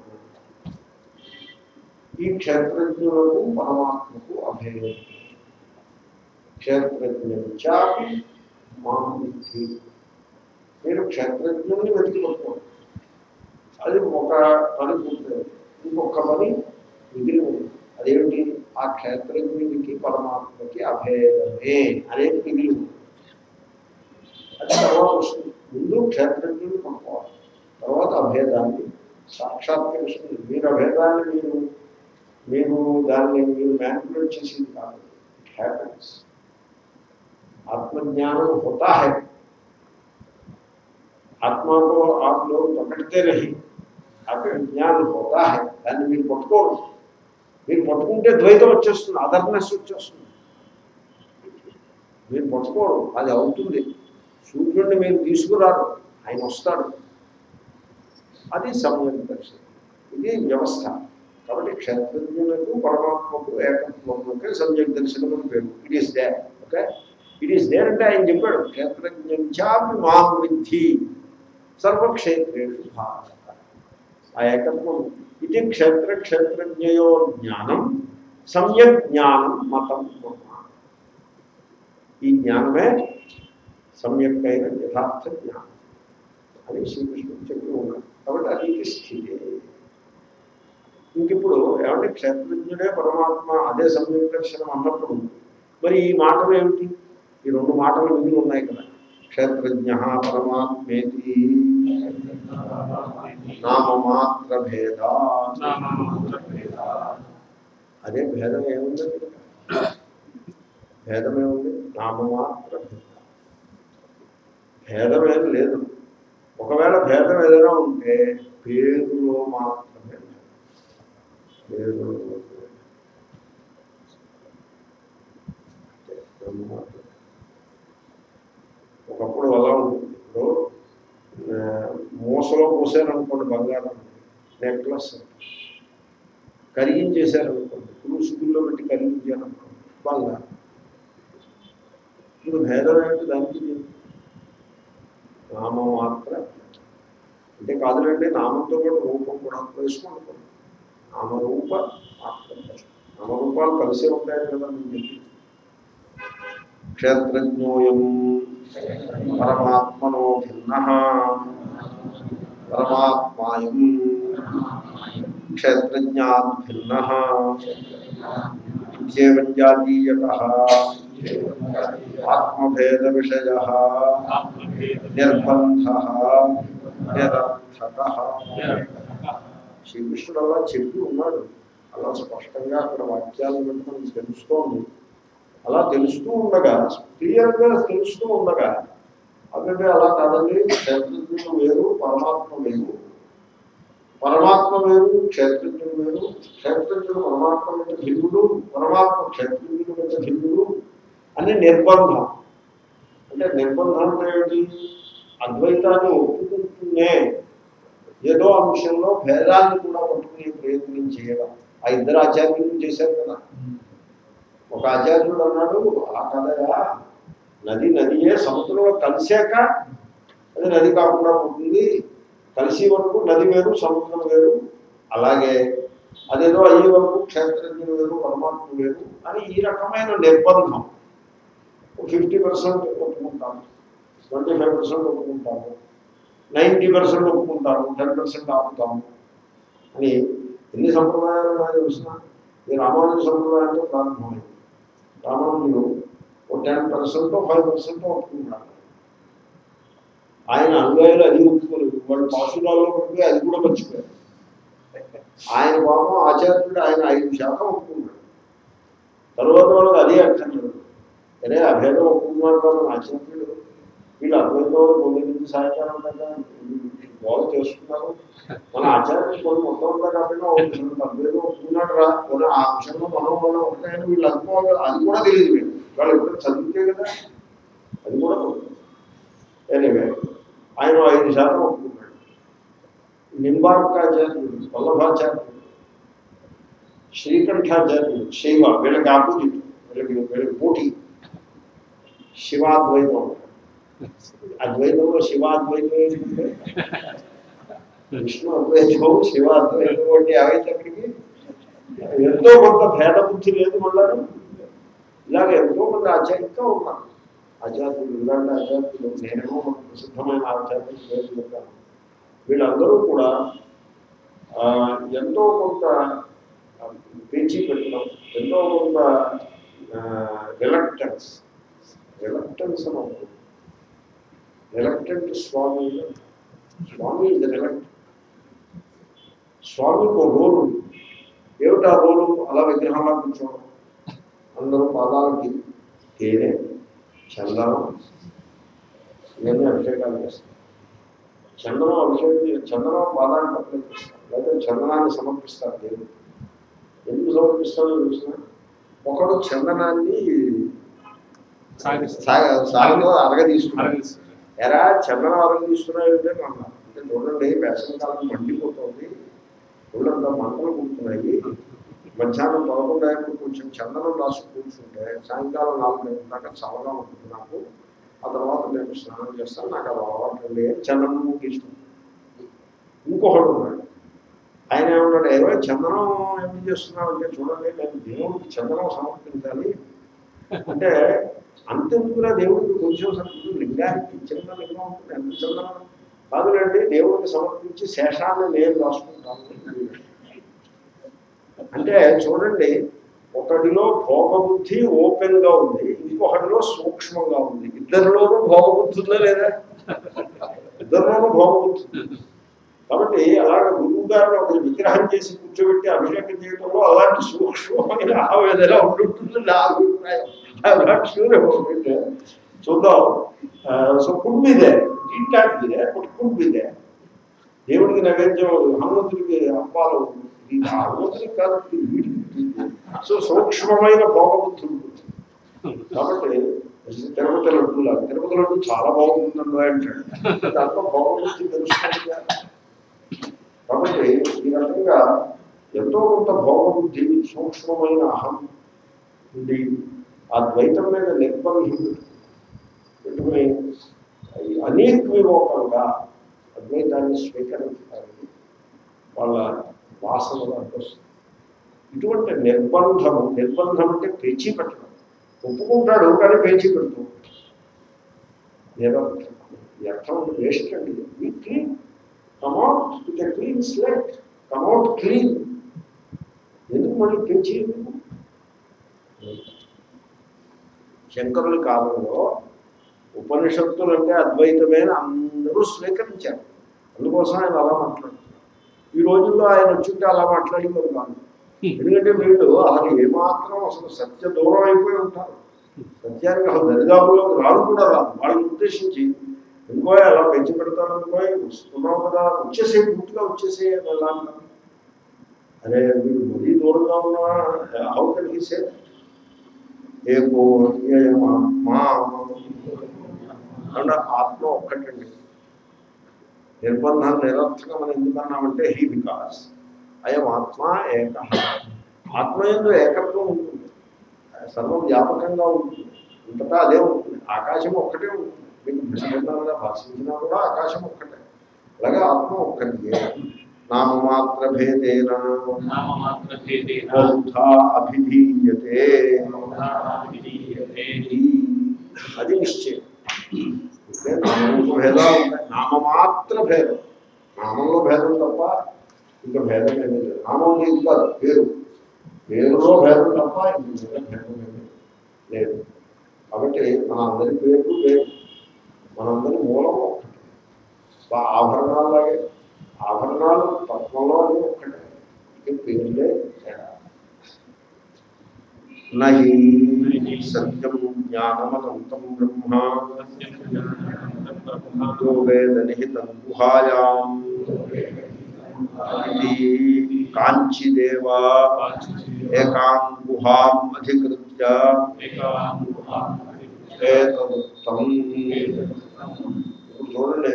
ఈ క్షేత్రజ్ఞులకు పరమాత్మకు అభేదం క్షేత్రజ్ఞాపి మామిద్ధి మీరు క్షేత్రజ్ఞుల్ని వెతికి పట్టుకోండి అది ఒక పని పూర్తయింది ఇంకొక పని మిగిలి ఉంది అదేమిటి ఆ క్షేత్రజ్ఞుడికి పరమాత్మకి అభేదమే అనేది మిగిలి ఉంది అది తర్వాత వస్తుంది ముందు క్షేత్రజ్ఞుడిని పట్టుకోవాలి తర్వాత అభేదాన్ని సాక్షాత్కరిస్తుంది మీరు అభేదాన్ని మీరు మీరు దాన్ని మీరు మ్యానిపులేట్ చేసింది కాదు ఇట్ హ్యాపన్స్ आत्मज्ञान होता है आत्मा को आप लोग पकड़ते नहीं ఆత్మజ్ఞాన హోతా హై దాన్ని మీరు పట్టుకోరు మీరు పట్టుకుంటే ద్వైతం వచ్చేస్తుంది అదర్నెస్ వచ్చేస్తుంది మీరు పట్టుకోరు అది అవుతుంది సూర్యుడిని మీరు తీసుకురారు ఆయన వస్తాడు అది సమయం దర్శనం ఇది వ్యవస్థ కాబట్టి క్షేత్రజ్ఞులకు పరమాత్మకు ఏకత్వం దర్శనముకే సమ్యక్ దర్శనం అని పేరు it is there okay it is there అంటే ఆయన చెప్పాడు క్షేత్రజ్ఞాపి మాం విద్ధి సర్వక్షేత్రేషు భారత ఆ ఏకత్వం ఇది క్షేత్ర క్షేత్రజ్ఞయో జ్ఞానం సమ్యక్ జ్ఞానం మతం మమ ఈ జ్ఞానమే సమ్యక్ అయిన యథార్థ జ్ఞానం అని శ్రీకృష్ణుడు చెప్పి ఉన్నాడు కాబట్టి అది స్థితి ఇంకిప్పుడు ఏమంటే క్షేత్రజ్ఞుడే పరమాత్మ అదే సమ్యక్ దర్శనం అన్నప్పుడు మరి ఈ మాటలు ఏమిటి ఈ రెండు మాటలు మిగిలి ఉన్నాయి కదా క్షేత్రజ్ఞ పరమాత్మేతి నామమాత్ర భేద అదే భేదం ఏముందండి ఇక్కడ? భేదం ఏముంది నామమాత్ర భేద భేదం ఏం లేదు ఒకవేళ భేదం ఏదైనా ఉంటే పేరులో మాత్రమే భేదం. పేరులో మాత్రమే. అంతే, నామం మాత్రమే. ఒకప్పుడు అలా ఉంటుంది ఇప్పుడు ఆ, మూసలో పోసారనుకోండి బంగారం నెక్లెస్ కరిగించేశారనుకోండి క్రూసిబుల్లో పెట్టి కరిగించారనుకోండి బంగారం ఇప్పుడు భేదం ఏంటి దానికి దీనికి? నామం మాత్ర అంటే కాదులండి నామంతో పాటు రూపం కూడా వేసుకోండి నామరూప మాత్రం నామరూపాలు కలిసే ఉంటాయి కదా నేను చెప్పి క్షేత్రజ్ఞోయం పరమాత్మనో భిన్న పరమాత్మాయం క్షేత్రజ్ఞాత్ భిన్న ఇత్యేవం జాతీయత ఆత్మభేద విషయ నిర్బంధ నిరర్థక శ్రీకృష్ణుడు అలా చెప్పి ఉన్నాడు అలా స్పష్టంగా అక్కడ వాక్యాలను బట్టి మనకు తెలుస్తోంది అలా తెలుస్తూ ఉండగా క్లియర్గా తెలుస్తూ ఉండగా అదే అలా కాదండి క్షేత్రజ్ఞుడు వేరు పరమాత్మ వేరు పరమాత్మ వేరు క్షేత్రజ్ఞుడు వేరు క్షేత్రజ్ఞుడు పరమాత్మ యొక్క భిన్నుడు పరమాత్మ క్షేత్రజ్ఞుడు యొక్క భిన్నుడు అని నిర్బంధం అంటే నిర్బంధం అంటే ఏమిటి అద్వైతాన్ని ఒప్పుకుంటూనే ఏదో అంశంలో భేదాన్ని కూడా పట్టుకునే ప్రయత్నం చేయడం ఆ ఇద్దరు ఆచార్యులు చేశారు కదా ఒక ఆచార్యుడు అన్నాడు అలా కదయా నది నదియే సముద్రంలో కలిసాక అది నది కాకుండా పోతుంది కలిసి వరకు నది వేరు సముద్రం వేరు అలాగే అదేదో అయ్యే వరకు క్షేత్రజ్ఞులు వేరు పరమాత్మ వేరు అని ఈ రకమైన నిర్బంధం ఫిఫ్టీ పర్సెంట్ ఒప్పుకుంటాము ట్వంటీ ఫైవ్ పర్సెంట్ ఒప్పుకుంటాము నైంటీ పర్సెంట్ ఒప్పుకుంటాము టెన్ పర్సెంట్ ఆపుతాము అని ఎన్ని సంప్రదాయాలు ఉన్నాయో తెలిసిన ఈ రామానుజ సంప్రదాయంతో ప్రారంభమైంది రామానుజులు ఒక టెన్ పర్సెంట్ ఫైవ్ పర్సెంట్ ఒప్పుకుంటారు ఆయన అనుయాయులు అది ఒప్పుకోలేదు వాళ్ళు పాసురాల్లో పడిపోయి అది కూడా మర్చిపోయారు ఆయన పాపం ఆచార్యుడు ఆయన ఐదు శాతం ఒప్పుకున్నాడు తర్వాత వాళ్ళకి అదే అక్కర్లేదు అరే అభేదం ఒప్పుకున్నాడు కదా ఆచార్యుడు వీళ్ళు అద్వైతం పొంది నుంచి సాయంకాలం దాకా బాగు చేస్తున్నారు మన ఆచార్యుడు కొన్ని మొత్తం అంతా కాకుండా ఒక చిన్న అద్వైతం ఒప్పుకున్నాడు రా కొన్ని ఆ అంశంలో మనం మనం ఉంటాయని వీళ్ళు అనుకోవాలి అది కూడా తెలియదు వీళ్ళు వాళ్ళు ఎప్పుడు చదివితే కదా అది కూడా ఎనివే ఆయన ఐదు శాతం ఒప్పుకున్నాడు నింబార్కాచార్యుడు వల్లభాచార్యుడు శ్రీకంఠాచార్యుడు శైవ వీళ్ళకి ఆపోజిట్ వీళ్ళకి వీళ్ళకి పోటీ శివాద్వైతం అద్వైతంలో శివాద్వైతం ఏంటంటే విష్ణు అద్వైతం శివాద్వైతం వంటి అవైతే అక్కడికి ఎంతో కొంత భేద బుద్ధి లేదు మళ్ళా ఇలాగ ఎంతో మంది ఆచార్య ఇంకా ఉన్నారు ఆచార్యులు ఇలాంటి ఆచార్యులు నేనేమో ఒక ప్రసిద్ధమైన ఆచార్యులు పేరు చెప్పాను వీళ్ళందరూ కూడా ఆ, ఎంతో కొంత ఆ, పేచీ పెట్టడం ఎంతో కొంత రిలక్టెన్స్ రిలక్టెన్స్ అని ఉంటుంది రిలక్టెంట్ స్వామి స్వామి ఇది రిలక్టెంట్ స్వామికి ఒక రోల్ ఉంది ఏమిటి ఆ రోలు అలా విగ్రహంలా కూర్చోవడం అందరూ పాదాలకి తేనె చందనం ఇవన్నీ అభిషేకాలు చేస్తారు చందనం అభిషేకం చందనం పాదానికి అప్లై చేస్తారు లేదా చందనాన్ని సమర్పిస్తారు దేవుడు ఎందుకు సమర్పిస్తారో తెలిసిన ఒకడు చందనాన్ని సాగిస్తారు. సాగలో అరగదీస్తున్నారు అలాగే ఎరా చందనం అరగదీస్తున్నావు ఏమిటని అన్నారు అంటే చూడండి వేసవికాలం మండిపోతుంది ఒళ్ళంతా మంటలు పుడుతున్నాయి మధ్యాహ్నం పదకొండు అయినప్పుడు కొంచెం చందనం రాసి కూర్చుంటే సాయంకాలం నాలుగు గంటల దాకా చల్లగా ఉంటుంది నాకు ఆ తర్వాత నేను స్నానం చేస్తాను నాకు అది అలవాటు అండి అని చందనం తీసుకుంటాను ఇంకొకడు ఉన్నాడు ఆయన ఏమన్నాడు ఏవో చందనం ఎందుకు చేస్తున్నావు అంటే చూడండి నేను దేవుడికి చందనం సమర్పించాలి అంటే అంతెందుకురా దేవుడికి కొంచెం సమర్పించి లింగానికి చిన్న లింగం ఉంటుంది ఎంత చందనం కాదులేండి దేవుడికి సమర్పించి శేషాన్ని నేను రాసుకుంటాను అంటే చూడండి ఒకటిలో భోగబుద్ధి ఓపెన్ గా ఉంది ఇంకొకటిలో సూక్ష్మంగా ఉంది ఇద్దరిలోనూ భోగబుద్ధి ఉందా లేదా ఇద్దరిలోనూ భోగబుద్ధి ఉంది. కాబట్టి అలాగే గురువు గారిని ఒక విగ్రహం చేసి కూర్చోబెట్టి అభిషేకం చేయడంలో అలాంటి సూక్ష్మమైన ఆవేదన ఉంటుంటుంది నా అభిప్రాయం I'm not sure about it. చూద్దాం సో కుడ్ బి దే డీట్ not be there but could be there దేవుడికి నైవేద్యం హనుమంతుడికి అప్పాలు ఈ హనుమంతుడికి కాదు ఇది వీడికి సో సూక్ష్మమైన భోగబుద్ధి ఉంటుంది కాబట్టి తిరుపతి లడ్డూలా తిరుపతి లడ్డు చాలా బాగుంటుందండి అంటాడు దాంట్లో భోగబుద్ధి తెలుస్తుంది కాబట్టి ఈ రకంగా ఎంతో కొంత భోగబుద్ధి సూక్ష్మమైన అహం ఉండి ఆ ద్వైతం మీద నిర్బంధం పెట్టుకుని అనేక విమోకంగా అద్వైతాన్ని స్వీకరించడానికి వాళ్ళ వాసనలు అడ్డొస్తుంది ఇటువంటి నిర్బంధము నిర్బంధం అంటే పేచీ పెట్టడం ఒప్పుకుంటాడు కానీ పేచీ పెడుతూ ఉంటాడు. నిరర్థకం వ్యర్థం అంటే వేస్ట్ అండి ఈ clean come out with clean slate come out clean ఎందుకు మళ్ళీ పేచీ ఎందుకు శంకరుల కాలంలో ఉపనిషత్తులు అంటే అద్వైతమైన అందరూ స్వీకరించారు అందుకోసం ఆయన అలా మాట్లాడుతున్నారు ఈ రోజుల్లో ఆయన వచ్చింటే అలా మాట్లాడేవారు కాదు ఎందుకంటే వీళ్ళు అసలు ఏమాత్రం అసలు సత్య దూరం అయిపోయి ఉంటారు సత్యానికి అసలు దరిదాపులోకి రాను కూడా రాదు వాళ్ళని ఉద్దేశించి ఎందుకో అలా పెంచి పెడతాను ఎందుకో వస్తున్నావు కదా వచ్చేసే పూర్తిగా వచ్చేసే అని అలా అంటారు అరే వీడు మరీ దూరంగా ఉన్నా హౌ కెన్ హీ సే ఏకో మా అంటే ఆత్మ ఒక్కటండి నిర్బంధం నిరర్థకం అని ఎందుకన్నామంటే హీ వికాస్ అయం ఆత్మ ఏక ఆత్మ ఎందు ఏకత్వం ఉంటుంది సర్వం వ్యాపకంగా ఉంటుంది ఇంతటా అదే ఉంటుంది ఆకాశం ఒక్కటే ఉంటుంది మీకు భిన్నభిన్నంగా భాషించినా కూడా ఆకాశం ఒక్కటే అలాగే ఆత్మ ఒక్కటి నామమాత్ర భేదేన నామమాత్రభేదేన బహుధా అభిధీయతే విధీయతే. అది నిశ్చయం అంటే నామరూప భేదాలు ఉంటాయి నామమాత్ర భేదం నామంలో భేదం తప్ప ఇంకా భేదం ఏమీ లేదు నామం లేదు కాదు పేరు పేరులో భేదం తప్ప ఇంక వేరే భేదం ఏమీ లేదు కాబట్టి మన అందరి పేరు వేరు మనందరి మూలం ఒకటి బా- ఆభరణాలాగే ఆభరణాలు తత్వంలో అన్నీ ఒక్కటే ఇక పేర్లే తేడా నహి సత్యం జ్ఞానమనంతం బ్రహ్మ యో వేద నిహితం గుహాయాం ఇది కాంచిదేవ ఏకాం గుహాం అధికృత్య ఏతదుక్తం ఇప్పుడు చూడండి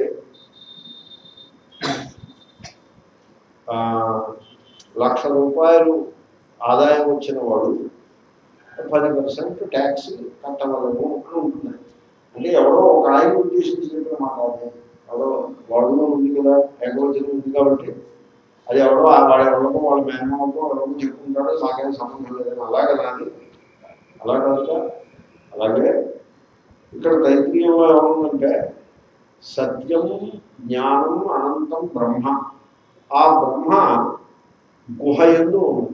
ఆ, లక్ష రూపాయలు ఆదాయం వచ్చిన వాడు పది పర్సెంట్ ట్యాక్స్ కట్టవలను అని ఉంటుంది అంటే ఎవరో ఒక ఆయన ఉద్దేశించినట్టు మాట అది ఎవరో వాడులో ఉంది కదా ఏకవచనం ఉంది కాబట్టి అది ఎవరో ఆ వాడు ఎవరికో వాళ్ళ మేనమామకో ఎవరికో చెప్పుకుంటాడో మాకేం సంబంధం లేదని అలాగే నాది అలా కాదుగా అలాగే ఇక్కడ తైత్రీయంలో ఏముందంటే సత్యం జ్ఞానం అనంతం బ్రహ్మ ఆ బ్రహ్మ గుహ ఎందు ఉంది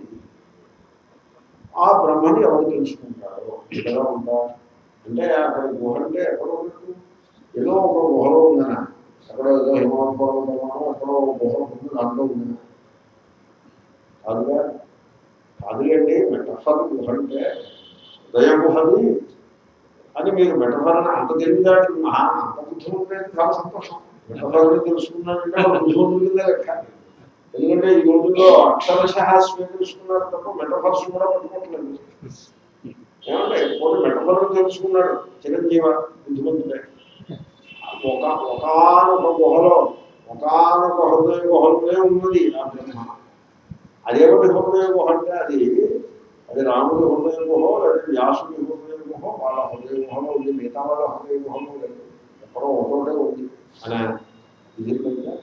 ఆ బ్రహ్మని ఎవరు తెలుసుకుంటారు ఎలా ఉంటారు అంటే అక్కడ గుహ అంటే ఎక్కడ ఉన్నట్టు ఏదో ఒక గుహలో ఉందనా ఎక్కడో ఏదో హిమవత్ పర్వతమో ఎక్కడో ఒక గుహ ఉంది దాంట్లో ఉందనా కాదుగా కాదులేండి మెటఫర్ గుహ అంటే హృదయ గుహది అని మీరు మెటఫర్ అని అంత తెలివిదాటి మహా అంత బుద్ధిమంతులైతే చాలా సంతోషం మెటఫర్ తెలుసుకున్నారంటే వాళ్ళు బుద్ధిమంతుల కింద లెక్క ఎందుకంటే ఈ రోజుల్లో అక్షరశ స్వీకరిస్తున్నారు తప్ప మెటఫర్స్ కూడా పట్టుకోవట్లేదు ఏమంటే పోటీ మెటఫర్ తెలుసుకున్నాడు చిరంజీవ బుద్ధిమంతుడే ఒక ఒకనొక గుహలో ఒకనొక హృదయ గుహలోనే ఉన్నది ఆ బ్రహ్మ అదేమిటి హృదయ గుహ అంటే అది అది రాముడి హృదయ గుహో లేదా వ్యాసుడి హృదయ గుహో వాళ్ళ హృదయ గుహలో ఉంది మిగతా వాళ్ళ హృదయ గుహలో లేదు ఎక్కడో ఒకటే ఉంది అని ఇది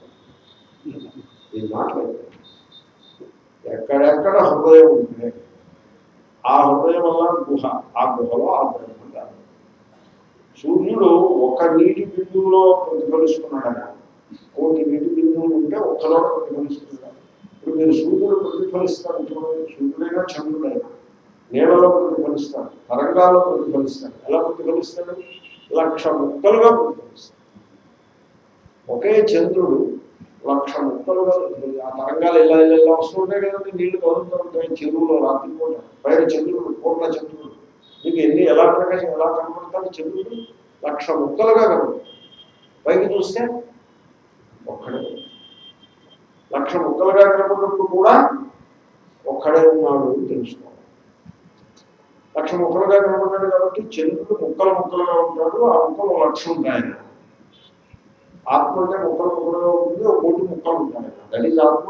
ఇది మాట్లాడలేదు ఎక్కడెక్కడ హృదయం ఉంటే ఆ హృదయం వల్ల గుహ ఆ గుహలో ఆ బ్రహ్మ కాదు సూర్యుడు ఒక నీటి బిందువులో ప్రతిఫలిస్తున్నాడని కోటి నీటి బిందువులు ఉంటే ఒక్కలో ప్రతిఫలిస్తున్నాడు ఇప్పుడు మీరు సూర్యుడు ప్రతిఫలిస్తాడు చూడండి సూర్యుడైనా చంద్రుడైనా నీళ్ళలో ప్రతిఫలిస్తాడు తరంగాల్లో ప్రతిఫలిస్తాడు ఎలా ప్రతిఫలిస్తాడు లక్ష ముక్కలుగా ప్రతిఫలిస్తాడు ఒకే చంద్రుడు లక్ష ముక్కలుగా ప్రతిఫలి- ఆ తరంగాలు ఇలా ఇలా ఇలా వస్తుంటాయి కదండి నీళ్లు కదులుతూ ఉంటాయి చెరువులో రాత్రిపూట పైన చంద్రుడు పూర్ణ చంద్రుడు మీకు ఎన్ని ఎలా ప్రకాశం ఎలా కనబడతాడు చంద్రుడు లక్ష ముక్కలుగా కనబడతాడు పైకి చూస్తే ఒక్కడే లక్ష ముక్కలుగా కనబడినప్పుడు కూడా ఒక్కడే ఉన్నాడు అని తెలుసుకోవాలి లక్ష ముక్కలుగా కనబడ్డాడు కాబట్టి చంద్రుడు ముక్కలు ముక్కలుగా ఉంటాడు ఆ ముక్కలు లక్ష ఉంటాయి ఆయన. ఆత్మ అంటే ముక్కలు ముక్కలుగా ఉంటుంది ఒక కోటి ముక్కలు ఉంటాయి దట్ ఈజ్ ఆత్మ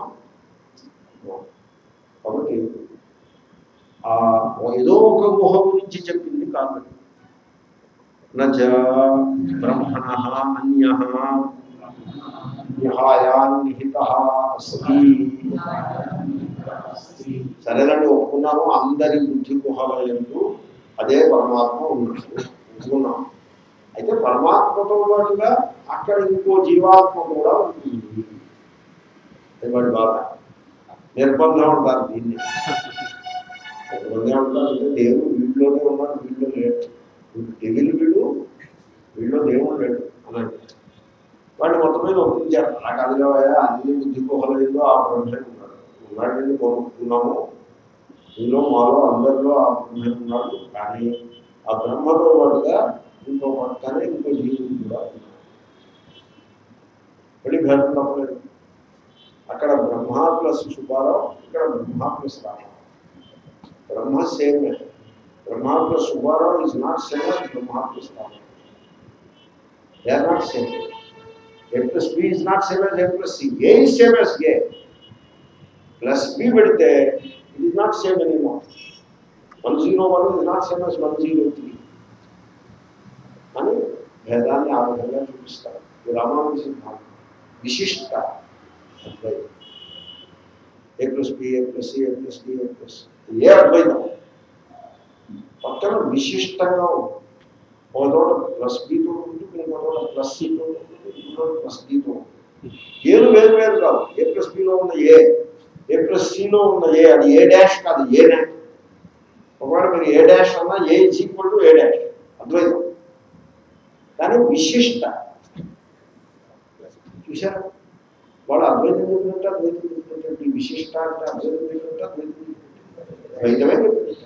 కాబట్టి ఆ ఏదో ఒక గుహ గురించి చెప్పింది కాదు నచ బ్రహ్మణ అన్య విహాయాన్నిహిత అస్తి సరేనండి ఒప్పుకున్నాము అందరి బుద్ధి గుహల ఎందు అదే పరమాత్మ ఉన్నాడు ఒప్పుకున్నాం అయితే పరమాత్మతో పాటుగా అక్కడ ఇంకో జీవాత్మ కూడా ఉంటుంది అది వాడి బాధ నిర్బంధం అంటారు దీన్ని నిర్బంధం అంటారు అంటే దేవుడు వీళ్ళలోనే ఉన్నాడు వీళ్ళు లేడు డెవిల్ వీడు వీళ్ళు దేవుడు లేడు అన్నాడు వాడిని మొత్తం మీద ఒప్పించారు అలా కాదు కావయా అన్ని బుద్ధి గుహలలో ఆ బ్రహ్మే ఉన్నాడు ఉన్నాడని కోరుకుంటున్నాము మీలో మాలో అందరిలో ఆ బ్రహ్మే ఉన్నాడు కానీ ఆ బ్రహ్మతో పాటుగా ఇంకో పక్కనే ఇంకో జీవుడు కూడా ఉన్నాడు మళ్ళీ భేదం తప్పలేదు అక్కడ బ్రహ్మ ప్లస్ సుబ్బారావు ఇక్కడ బ్రహ్మ ప్లస్ రామ బ్రహ్మ సేమే Brahma plus Subbarao is not same as Brahma plus Rama they are not same A plus B is not same as A plus C A is same as A plus B పెడితే it is not same anymore one zero one is not same as one zero three అని భేదాన్ని ఆ విధంగా చూపిస్తారు ఈ రామానుజ సిద్ధాంతం విశిష్ట అద్వైతం A plus B A plus C A plus D A plus A అద్వైతం పక్కన విశిష్టంగా ఉంది ఒక చోట ప్లస్ బితో ఉంటుంది ఇంకో చోట ప్లస్ సితో ఉంటుంది ఇంకో చోట ప్లస్ డితో ఉంటుంది ఏలు వేరు వేరు కాదు ఏ ప్లస్ బిలో ఉన్న ఏ ఏ ప్లస్ సిలో ఉన్న ఏ అది ఏ డాష్ కాదు ఏనే ఒకవేళ మీరు ఏ డాష్ అన్నా A is equal to A dash అద్వైతం కానీ విశిష్ట చూశారా వాళ్ళు అద్వైతం చెప్పినట్టు అద్వైతం చెప్పినట్టు ఈ విశిష్ట అంటే అద్వైతం చెప్పినట్టు అద్వైతం చెప్పినట్టు ద్వైతమే చెప్పినట్టు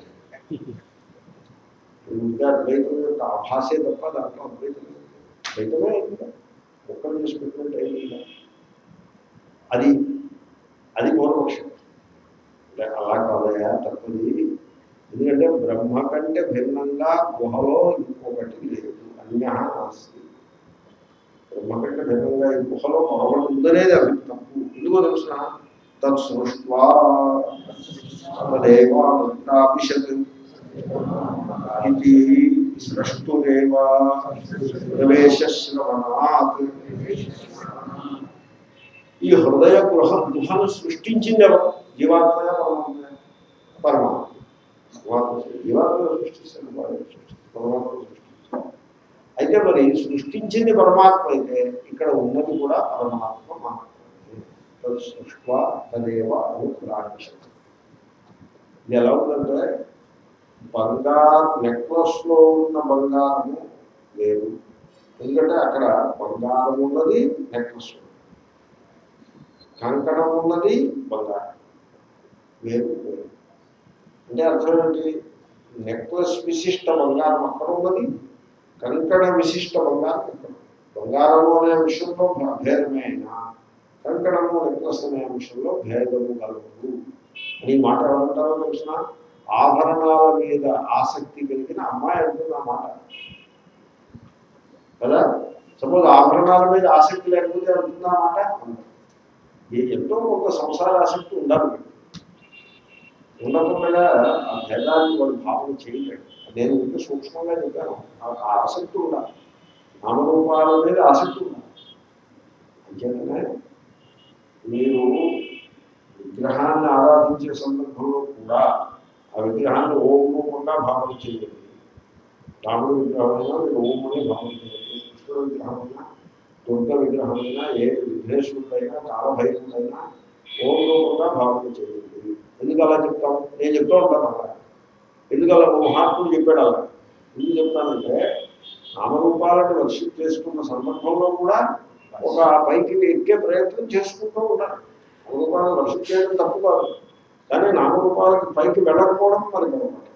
ఇంకా అద్వైతం యొక్క ఆభాసే తప్ప దాంట్లో అద్వైతం లేదు. ద్వైతమే అయింది ఒక్కరు చేసి పెట్టినట్టు అయింది అది అది పూర్వపక్షం అంటే అలా కాదయా తప్పది ఎందుకంటే బ్రహ్మ కంటే భిన్నంగా గుహలో ఇంకొకటి లేదు అన్య నాస్తి బ్రహ్మ కంటే భిన్నంగా ఈ గుహలో మరొకటి ఉందనేది అవి తప్పు ఎందుకో తెలుసిన తత్ సృష్వా తదేవాభిషత్ ఇది సృష్టురేవ ప్రవేశశ్రవణాత్ ఈ హృదయ గృహ గుహను సృష్టించింది ఎవరు జీవాత్మయ పరమాత్మ పరమాత్మ పరమాత్మ జీవాత్మ సృష్టిస్తాను వాడే సృష్టిస్తాడు పరమాత్మ సృష్టిస్తాడు అయితే మరి సృష్టించింది పరమాత్మ అయితే ఇక్కడ ఉన్నది కూడా పరమాత్మ మాత్రమే తదు సృష్వా తదేవ అనుప్రాణిషత్ ఇది ఎలా ఉందంటే బంగారు నెక్లెస్లో ఉన్న బంగారము లేదు ఎందుకంటే అక్కడ బంగారం ఉన్నది నెక్లెస్ ఉన్నది కంకణం ఉన్నది బంగారం వేరు వేరు అంటే అర్థం ఏంటి నెక్లెస్ విశిష్ట బంగారం అక్కడ ఉన్నది కంకణ విశిష్ట బంగారం ఇక్కడ ఉంది. బంగారము అనే విషయంలో భ- భేదమే అయినా కంకణము నెక్లెస్ అనే విషయంలో భేదము కలదు అని ఈ మాట ఏమంటారో తెలిసిన ఆభరణాల మీద ఆసక్తి కలిగిన అమ్మాయి అంటుంది ఆ మాట కదా సపోజ్ ఆభరణాల మీద ఆసక్తి లేకపోతే అంటుందా మాట అంటారు. ఏ ఎంతో కొంత సంసార ఆసక్తి ఉండాలి మీకు. ఉండకుండా ఆ భేదాన్ని వాడు భావన చేయలేడు నేను ఇంకా సూక్ష్మంగా చెప్పాను ఆ ఆ ఆసక్తి ఉండాలి నామరూపాల మీద ఆసక్తి ఉండాలి అంచేతనే మీరు విగ్రహాన్ని ఆరాధించే సందర్భంలో కూడా ఆ విగ్రహాన్ని ఓం రూపంగా భావన చేయండి రాముడి విగ్రహమైనా మీరు ఓం అనే భావన చేయండి కృష్ణుడి విగ్రహమైనా దుర్గ విగ్రహమైనా ఏ విఘ్నేశ్వరుడైనా కాలభైరుడైనా ఓం రూపంగా భావన చేయండి ఎందుకు అలా చెప్తాం నేను చెప్తూ ఉంటాను అలా ఎందుకు అలా ఒక మహాత్ముడు చెప్పాడు అలా ఎందుకు చెప్తానంటే నామరూపాలను వర్షిప్ చేసుకున్న సందర్భంలో కూడా ఒక పైకి ఎక్కే ప్రయత్నం చేసుకుంటూ ఉంటారు నామరూపాలను వర్షిప్ చేయడం తప్పు కాదు కానీ నామరూపాలకు పైకి వెళ్ళకపోవడం మరి పొరపాటు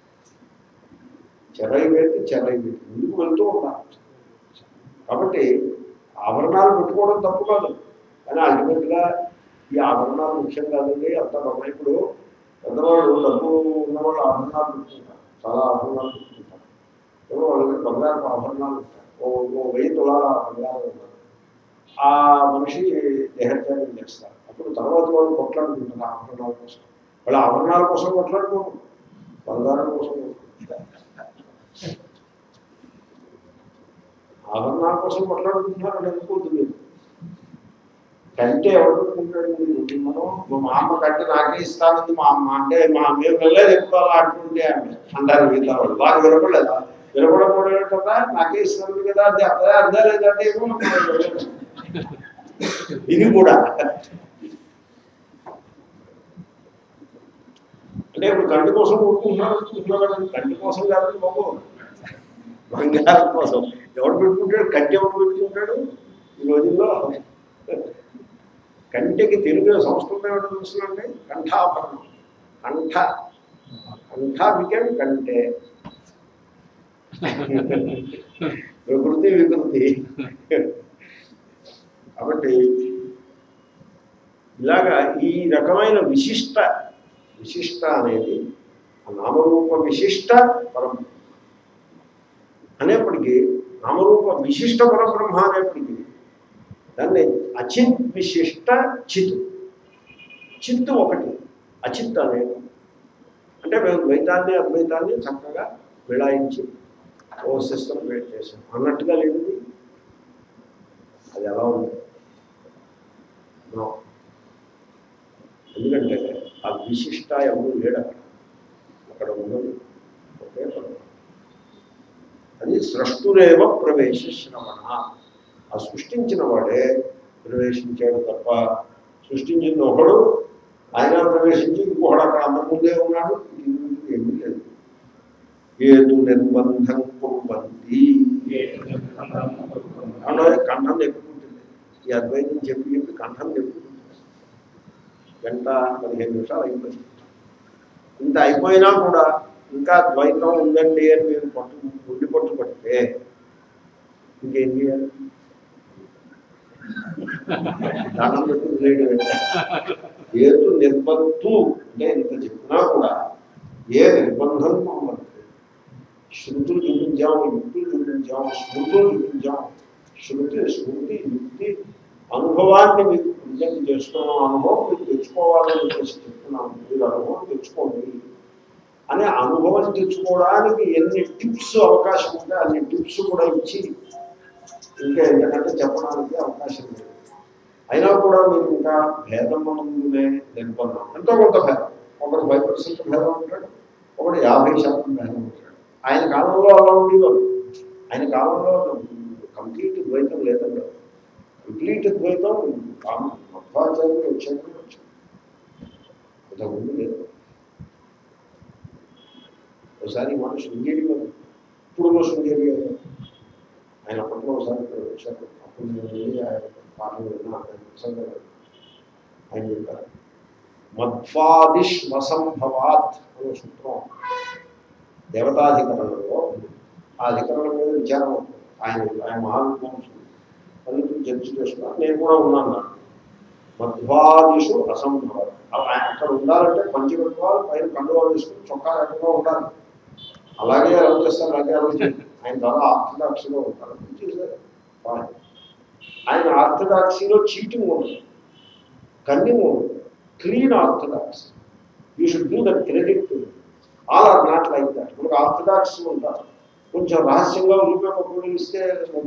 చెరై పెట్టి చెరై పెట్టి ముందుకు వెళ్తూ ఉంటారు కాబట్టి ఆభరణాలు పెట్టుకోవడం తప్పు కాదు కానీ అల్టిమేట్గా ఈ ఆభరణాలు ముఖ్యం కాదండి అంత ఇప్పుడు పెద్దవాళ్ళు డబ్బు ఉన్నవాళ్ళు ఆభరణాలు పెట్టుకుంటారు చాలా ఆభరణాలు పెట్టుకుంటారు ఏమో వాళ్ళ దగ్గర బంగారు ఆభరణాలు ఉంటాయి ఓ ఓ వెయ్యి తులాల బంగారం ఉన్నారు ఆ మనిషి దేహత్యాగం చేస్తారు అప్పుడు తర్వాత వాళ్ళు కొట్లాడుకుంటారు ఆభరణాల కోసం వాళ్ళ ఆభరణాల కోసం కొట్లాడుకోరు బంగారం కోసం కొట్లాడుకుంటారు ఆభరణాల కోసం కొట్లాడుకుంటున్నారు అని అనుకుంటుంది కంటే ఎవరు పెట్టుకుంటాడు మనం మా అమ్మ కంటే నాకే ఇస్తానంది మా అమ్మ అంటే మా మేము వెళ్ళలేదు ఎప్పుడు అలా అంటుంటే ఆమె అంటారు మిగతా వాళ్ళు బాగా వినపడలేదా వినపడకూడదు కదా నాకే ఇస్తుంది కదా అది అదే అర్థం లేదంటే ఏమో మనం వెళ్ళలేదు. ఇది కూడా అంటే ఇప్పుడు కంటి కోసం కొడుకుంటున్నారు అనుకుంటున్నారు కదా, కంటి కోసం కాదు బాబు బంగారం కోసం ఎవడు పెట్టుకుంటాడు కంటి ఎవడు పెట్టుకుంటాడు ఈ రోజుల్లో కంటికి తెలుగు సంస్కృతం ఏమిటో తెలుసునండి కంఠాభరణం కంఠ కంఠ బికెమ్ కంటే ప్రకృతి వికృతి కాబట్టి ఇలాగా ఈ రకమైన విశిష్ట విశిష్ట అనేది ఆ నామరూప విశిష్ట పరం అనేప్పటికీ నామరూప విశిష్ట పరబ్రహ్మ అనేప్పటికీ దాన్ని అచిత్ విశిష్ట చిత్ చిత్తు ఒకటి అచిత్ అనేది అంటే మేము ద్వైతాన్ని అద్వైతాన్ని చక్కగా విళాయించి ఓ సిస్టమ్ క్రియేట్ చేసాం అన్నట్టుగా లేదు అది ఎలా ఉంది No. ఎందుకంటే ఆ విశిష్ట ఎవరు లేడు అక్కడ అక్కడ ఉన్నది ఒకే పదం. అది సృష్టురేవ ప్రవేశ శ్రవణ ఆ సృష్టించిన వాడే ప్రవేశించాడు తప్ప సృష్టించిన ఒకడు ఆయన ప్రవేశించి ఇంకొకడు అక్కడ అంతకుముందే ఉన్నాడు ఇది ఏమీ లేదు ఏతు నిర్బంధం కుర్బంతి అన్నది కంఠం ఎక్కుంటుంది ఈ అద్వైతం చెప్పి చెప్పి కంఠం ఎక్కుంటుంది గంట పదిహేను నిమిషాలు అయిపోయింది ఇంత అయిపోయినా కూడా ఇంకా ద్వైతం ఉందండి అని మీరు పట్టు గుండి పట్టు పడితే ఇంకేం చేయాలి దానం పెట్టి వదిలేయడం ఏంటి? ఏతు నిర్బంధు అంటే ఇంత చెప్పినా కూడా ఏ నిర్బంధం మమ్మల్ని శృతులు చూపించాము యుక్తులు చూపించాము స్మృతులు చూపించాము శృతి స్మృతి యుక్తి అనుభవాన్ని మీకు ప్రజెంట్ చేస్తున్నాం అనుభవం మీకు తెచ్చుకోవాలని చెప్పేసి చెప్తున్నాము మీరు అనుభవం తెచ్చుకోండి అనే అనుభవం తెచ్చుకోవడానికి ఎన్ని టిప్స్ అవకాశం ఉంటే అన్ని టిప్స్ కూడా ఇచ్చి ఇంకా ఎందుకంటే చెప్పడానికి అవకాశం లేదు అయినా కూడా మీరు ఇంకా భేదం ముందునే నిర్బంధం ఎంతో కొంత భేదం ఒకరు ఫైవ్ పర్సెంట్ భేదం ఉంటాడు ఒకడు యాభై శాతం భేదం ఉంటాడు ఆయన కాలంలో అలా ఉండేవారు ఆయన కాలంలో కంప్లీట్ ద్వైతం లేదండి కంప్లీట్ ద్వైతం మధ్వాచార్యులు వచ్చాక వచ్చాడు అంతకుముందు లేదు ఒకసారి మన శృంగేరి గారు ఇప్పుడు శృంగేరి గారు ఆయన అప్పట్లో ఒకసారి ఇక్కడ వచ్చారు అప్పుడు నేను వెళ్ళి ఆయన పాటలు విన్నా ఆయన ప్రసంగం విన్నా. ఆయన చెప్పారు మధ్వాదిష్వసంభవాత్ అనే సూత్రం దేవతాధికరణంలో ఆ అధికరణం మీద విచారం అవుతుంది. ఆయన ఆయన మహావిద్వాంసుడు అందుకు జడ్జి చేస్తున్నారు నేను కూడా ఉన్నాను నాకు మధ్వాదిషు అసంభవం అలా ఆయన అక్కడ ఉండాలంటే పంచగత్వాలు పైన కండువాలు వేసుకుని చొక్కా లేకుండా ఉండాలి అలాగే ఎలా చేస్తారు అలాగే అలా చేయాలి. ఆయన చాలా ఆర్థడాక్స్లో ఉంటారు which is fine. ఆయన ఆర్థడాక్సీలో చీటింగ్ ఉండదు కన్నింగ్ ఉండదు clean orthodox you should do that credit all are not like that మనకు ఆర్థడాక్స్ ఉంటారు కొంచెం రహస్యంగా ఉల్లిపాయ పప్పులు ఇస్తే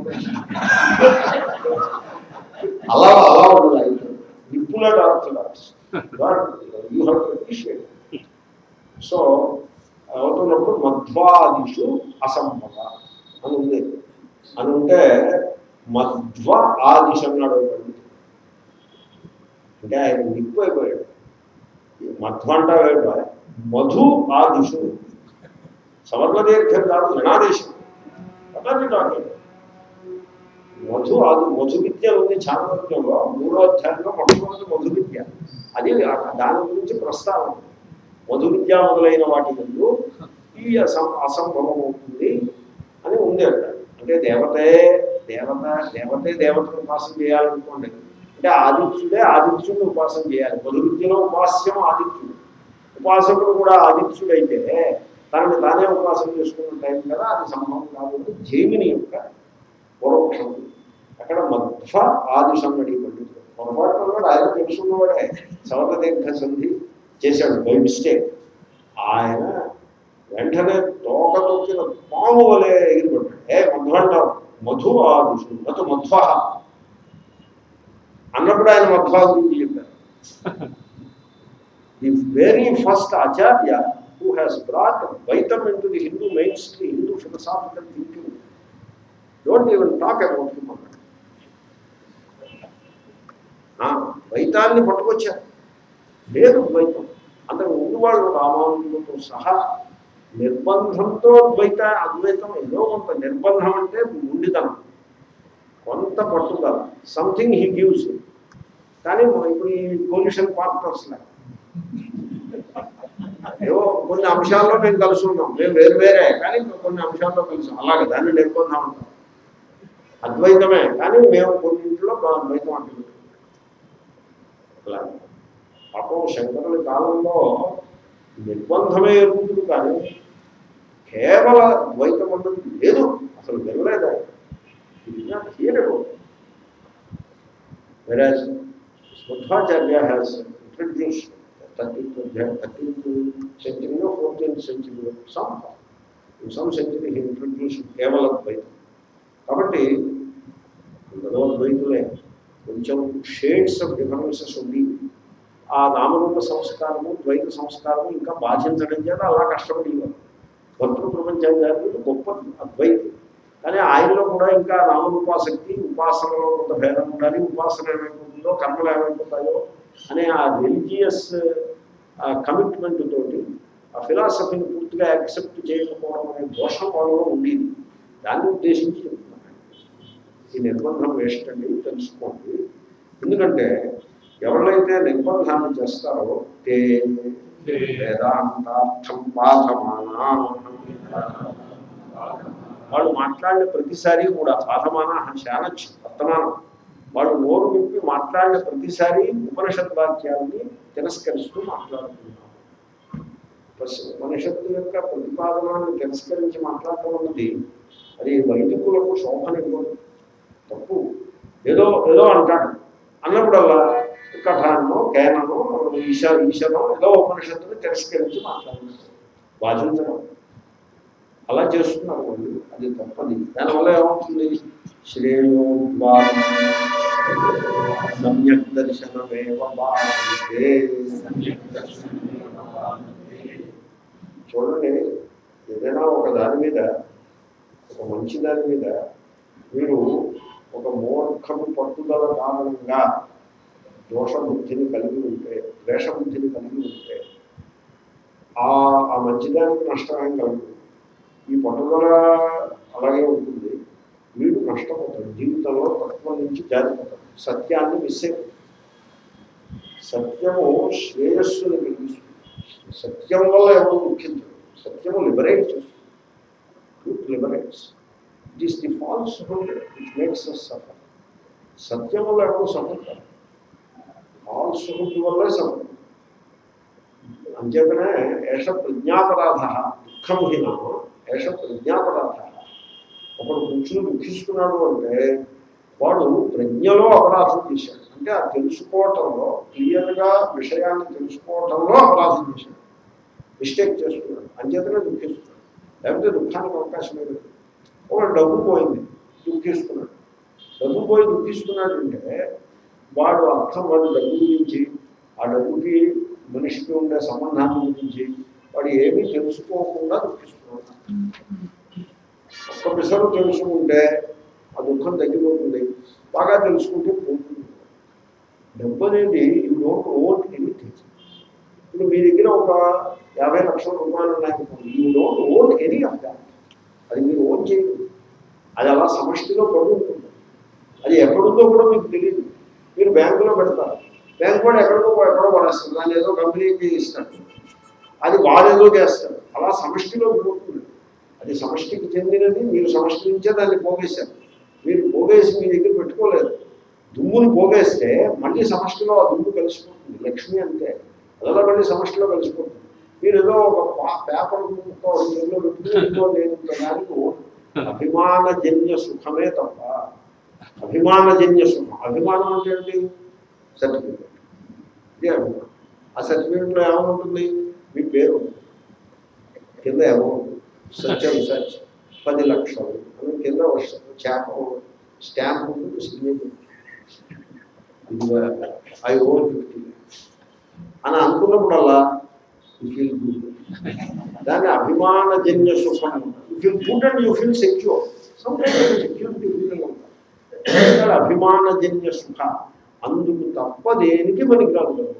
అలా అలా ఉండదు అయితే నిప్పులాట్ orthodox you have to appreciate so అవుతున్నప్పుడు మధ్వాదిషు అసమ్మత అని ఉంది అని ఉంటే మధ్వ ఆదిశ అన్నాడు ఒక పండితుడు. అంటే ఆయన నిప్పు అయిపోయాడు మధ్వ అంటావేట మధు ఆదిశు సవర్ణ దీర్ఘం కాదు రణాదేశం అన్నది టాకింగ్ మధు ఆది మధు విద్య ఉంది చాణక్యంలో మూడో అధ్యాయంలో మొట్టమొదటి మధు విద్య అది ఆ- దాని గురించి ప్రస్తావన మధు విద్య మొదలైన వాటి ముందు ఈ అసం అసంభవం అవుతుంది అని ఉంది అక్కడ అంటే దేవతే దేవత దేవతే దేవతను ఉపాసన చేయాలనుకోండి అంటే ఆదిత్యుడే ఆదిత్యుడిని ఉపాసన చేయాలి మధు విద్యలో ఉపాస్యం ఆదిత్యుడు ఉపాసకుడు కూడా ఆదిత్యుడైతే తనని తానే ఉపాసన చేసుకున్న టైం కదా అది సంభవం కాబట్టి జైమిని యొక్క పూర్వపక్షం అక్కడ మధ్వ ఆదిశమ్మడి పండితుడు పొరపాటు కూడా ఆయన తెలుసుకున్నవాడే సవత దీర్ఘ సంధి చేశాడు బై మిస్టేక్ ఆయన వెంటనే తోక తొక్కిన పాము వలె ఎగిరిపడ్డాడు ఏ మధ్వ అంటావు మధు ఆదిశు నటు మధ్వ అన్నప్పుడు ఆయన మధ్వ గురించి చెప్పారు ది వెరీ ఫస్ట్ ఆచార్య హూ హ్యాస్ బ్రాట్ వైతం into the Hindu mainstream Hindu philosophical thinking don't even talk about him అన్నాడు ఆ, ద్వైతాన్ని పట్టుకొచ్చారు లేదు ద్వైతం అందరు ముందు వాళ్ళు రామానుజులతో సహా నిర్బంధంతో ద్వైత అద్వైతం ఏదో కొంత నిర్బంధం అంటే ఉండితనం కొంత పట్టుదల సంథింగ్ హీ గివ్స్ కానీ ఇప్పుడు ఈ పొల్యూషన్ పార్ట్నర్స్ లాగా ఏవో కొన్ని అంశాల్లో మేము కలిసి ఉన్నాం మేము వేరు వేరే కానీ కొన్ని అంశాల్లో కలిసి అలాగే దాన్ని నిర్బంధం అంటాం అద్వైతమే కానీ మేము కొన్నింటిలో మా అద్వైతం అంటున్నాం అలా పాపం శంకరుల కాలంలో నిర్బంధమే ఎరుగుతుంది కానీ కేవల ద్వైతం అన్నది లేదు అసలు వెళ్ళలేదు ఆయన ఇది నాట్ హియర్ అబౌట్ వెరాజ్ బుద్ధాచార్య హ్యాస్ ఇంట్రడ్యూస్ థర్టీన్త్ థర్టీన్త్ సెంచరీలో ఫోర్టీన్త్ సెంచరీలో సమ్ సమ్ సెంచరీ ఇంట్రడ్యూస్ కేవల ద్వైతం కాబట్టి అందరూ ద్వైతులే కొంచెం షేడ్స్ ఆఫ్ డిఫరెన్సెస్ ఉంది ఆ నామరూప సంస్కారము ద్వైత సంస్కారము ఇంకా బాధించడం చేత అలా కష్టపడేవారు భక్తుల ప్రపంచాచార్యులు గొప్ప అద్వైతి కానీ ఆయనలో కూడా ఇంకా నామరూపాసక్తి ఉపాసనలో కొంత భేదం ఉండాలి ఉపాసన ఏమైపోతుందో కర్మలు ఏమైపోతాయో అనే ఆ రిలీజియస్ కమిట్మెంట్ తోటి ఆ ఫిలాసఫీని పూర్తిగా యాక్సెప్ట్ చేయకపోవడం అనే దోషం వాళ్ళలో ఉండేది దాన్ని ఉద్దేశించి చెప్తున్నాను ఈ నిర్బంధం వేస్ట్ అండి తెలుసుకోండి ఎందుకంటే ఎవరైతే నిర్బంధాన్ని చేస్తారో తే వేదాంతార్థం బాధమానా వాళ్ళు మాట్లాడిన ప్రతిసారి కూడా బాధమాన శానచ్చు వర్తమానం వాళ్ళు నోరు విప్పి మాట్లాడిన ప్రతిసారి ఉపనిషత్ వాక్యాలని తిరస్కరిస్తూ మాట్లాడుతున్నారు ఉపనిష- ఉపనిషత్తు యొక్క ప్రతిపాదనాన్ని తిరస్కరించి మాట్లాడటం అన్నది అది వైదికులకు శోభనివ్వదు తప్పు ఏదో ఏదో అంటాడు అన్నప్పుడల్లా కథాన్నో కేననో ఈశ ఈశనో ఏదో ఉపనిషత్తుని తిరస్కరించి మాట్లాడుతున్నారు బాధించడం అలా చేస్తున్నారు వాళ్ళు అది తప్పది దానివల్ల ఏమవుతుంది శ్రేయో ద్వారం సమ్యక్ దర్శనమేవ బాధితే చూడండి ఏదైనా ఒక దాని మీద ఒక మంచి దాని మీద మీరు ఒక మూర్ఖము పట్టుదల కారణంగా దోషబుద్ధిని కలిగి ఉంటే ద్వేషబుద్ధిని కలిగి ఉంటే ఆ ఆ మంచిదానికి నష్టమేం కలగదు ఈ పట్టుదల అలాగే ఉంటుంది వీడు నష్టపోతాడు జీవితంలో తత్వం నుంచి జారిపోతాడు సత్యాన్ని మిస్ అయిపోతాడు సత్యము శ్రేయస్సుని కలిగిస్తుంది సత్యం వల్ల ఎవరు దుఃఖించదు సత్యము లిబరేట్ చేస్తుంది truth liberates it is the falsehood which makes us suffer సత్యం వల్ల ఎవరు సఫర్ కాదు ఫాల్స్ హుడ్ వల్లే సఫర్ అంచేతనే ఏష ప్రజ్ఞాపరాధ దుఃఖం హినా ఏష ప్రజ్ఞాపరాధ ఒకడు కూర్చుని దుఃఖిస్తున్నాడు అంటే వాడు ప్రజ్ఞలో అపరాధం చేశాడు అంటే ఆ తెలుసుకోవటంలో క్లియర్గా విషయాన్ని తెలుసుకోవటంలో అపరాధం చేశాడు మిస్టేక్ చేస్తున్నాడు అంచేతనే దుఃఖిస్తున్నాడు లేకపోతే దుఃఖానికి అవకాశం లేదు ఒక డబ్బు పోయింది దుఃఖిస్తున్నాడు డబ్బు పోయి దుఃఖిస్తున్నాడు అంటే వాడు అర్థం వాడు డబ్బు గురించి ఆ డబ్బుకి మనిషికి ఉండే సంబంధాన్ని గురించి వాడు ఏమీ తెలుసుకోకుండా దుఃఖిస్తున్నాడు ఒక్క పిసరు తెలుసుకుంటే ఆ దుఃఖం తగ్గిపోతుంది బాగా తెలుసుకుంటే పోతుంది డబ్బు అనేది యూ డోంట్ ఓన్ ఎనీథింగ్ ఇప్పుడు మీ దగ్గర ఒక యాభై లక్షల రూపాయలు ఉన్నాయనుకోండి you don't own any of that అది మీరు ఓన్ చేయదు అది అలా సమష్టిలో పడి ఉంటుంది అది ఎక్కడుందో కూడా మీకు తెలియదు మీరు బ్యాంకులో పెడతారు బ్యాంక్ కూడా ఎక్కడికో ఎక్కడో పడేస్తారు దాన్ని ఏదో కంపెనీకి ఇస్తారు అది వాడేదో చేస్తారు అలా సమష్టిలో పోతుంది అది సమష్టికి చెందినది మీరు సమష్టి నుంచే దాన్ని పోగేశారు మీరు పోగేసి మీ దగ్గర పెట్టుకోలేదు దుమ్మును పోగేస్తే మళ్ళీ సమష్టిలో ఆ దుమ్ము కలిసిపోతుంది లక్ష్మి అంటే అదలా మళ్ళీ సమష్టిలో కలిసిపోతుంది మీరు ఏదో ఒక పా- పేపర్ ముక్క ఒక చేతిలో పెట్టుకుని ఇంకో నేను దానికి అభిమానజన్య సుఖమే తప్ప అభిమానజన్య సుఖం అభిమానం అంటే ఏంటి సర్టిఫికేట్ ఇదే అభిమానం ఆ సర్టిఫికేట్లో ఏమవుతుంది మీ పేరు ఉంటుంది. కింద అమౌంట్ సత్యం సచ్ పది లక్షలు అని కింద చేప స్టాంప్ ఉంటుంది సిగ్నేచర్ ఇది ఐ ఓన్ ఫిఫ్టీ అని అనుకున్నప్పుడల్లా యూ ఫీల్ గుడ్ దాన్ని అభిమానజన్య సుఖం you feel good and you feel secure security feeling ఉంటుంది అభిమానజన్య సుఖ అందుకు తప్ప దేనికి పనికిరాదు డబ్బు.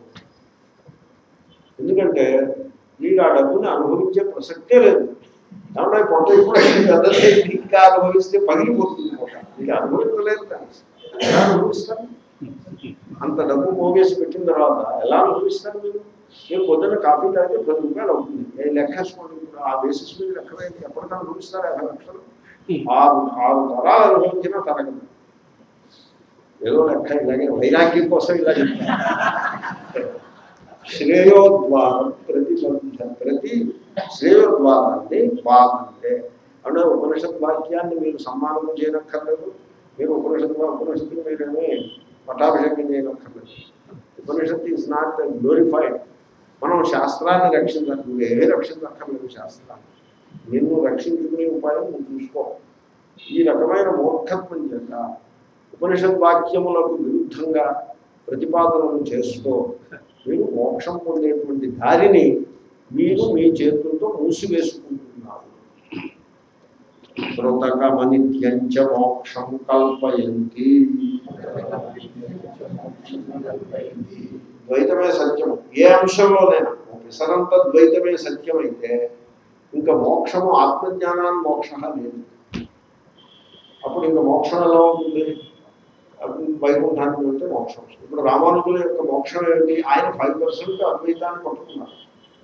ఎందుకంటే వీడు ఆ డబ్బుని అనుభవించే ప్రసక్తే లేదు ఏమన్నా పొట్ట ఇప్పుడు పెద్దది ఇంకా అనుభవిస్తే పగిలిపోతుంది పొట్ట ఇంకా అనుభవించలేదు దాన్ని. ఎలా అనుభవిస్తారు అంత డబ్బు పోగేసి పెట్టిన తర్వాత ఎలా అనుభవిస్తారు మీరు మీరు పొద్దున్న కాఫీ తాగితే పది రూపాయలు అవుతుంది నేను లెక్కేసుకోండి ఇప్పుడు ఆ బేసిస్ మీద లెక్క వేయండి ఎప్పటికీ అనుభవిస్తారు యాభై లక్షలు ఆరు ఆరు తరాలు అనుభవించినా తరగదు ఏదో లెక్క ఇలాగే వైరాగ్యం కోసం ఇలా చెప్తాను శ్రేయోద్వారం ప్రతిబంధ ప్రతి శ్రేయోద్వారాన్ని బాగుంటే అంటే ఉపనిషత్ వాక్యాన్ని మీరు సమ్మానం చేయనక్కర్లేదు మీరు ఉపనిషత్ ఉపనిషత్తుని మీరేమీ పట్టాభిషేకం చేయనక్కర్లేదు ఉపనిషత్తు ఈజ్ నాట్ గ్లోరిఫైడ్ మనం శాస్త్రాన్ని రక్షించాలి నువ్వు ఏమీ రక్షించక్కర్లేదు శాస్త్రాన్ని నిన్ను రక్షించుకునే ఉపాయం నువ్వు చూసుకో ఈ రకమైన మూర్ఖత్వం చేత ఉపనిషత్ వాక్యములకు విరుద్ధంగా ప్రతిపాదనలు చేస్తూ మీరు మోక్షం పొందేటువంటి దారిని మీరు మీ చేతులతో మూసివేసుకుంటున్నారు కృతకమనిత్యంచ మోక్షం కల్పయంతి ద్వైతమే సత్యము ఏ అంశంలోనైనా పిసరంత ద్వైతమే సత్యమైతే ఇంకా మోక్షము ఆత్మజ్ఞానాన్ని మోక్ష లేదు అప్పుడు ఇంకా మోక్షం ఎలా ఉంటుంది అప్పుడు వైకుంఠానికి వెళ్తే మోక్షం వస్తుంది ఇప్పుడు రామానుజుల యొక్క మోక్షం ఏమిటి ఆయన ఫైవ్ పర్సెంట్ అద్వైతాన్ని పట్టుకున్నారు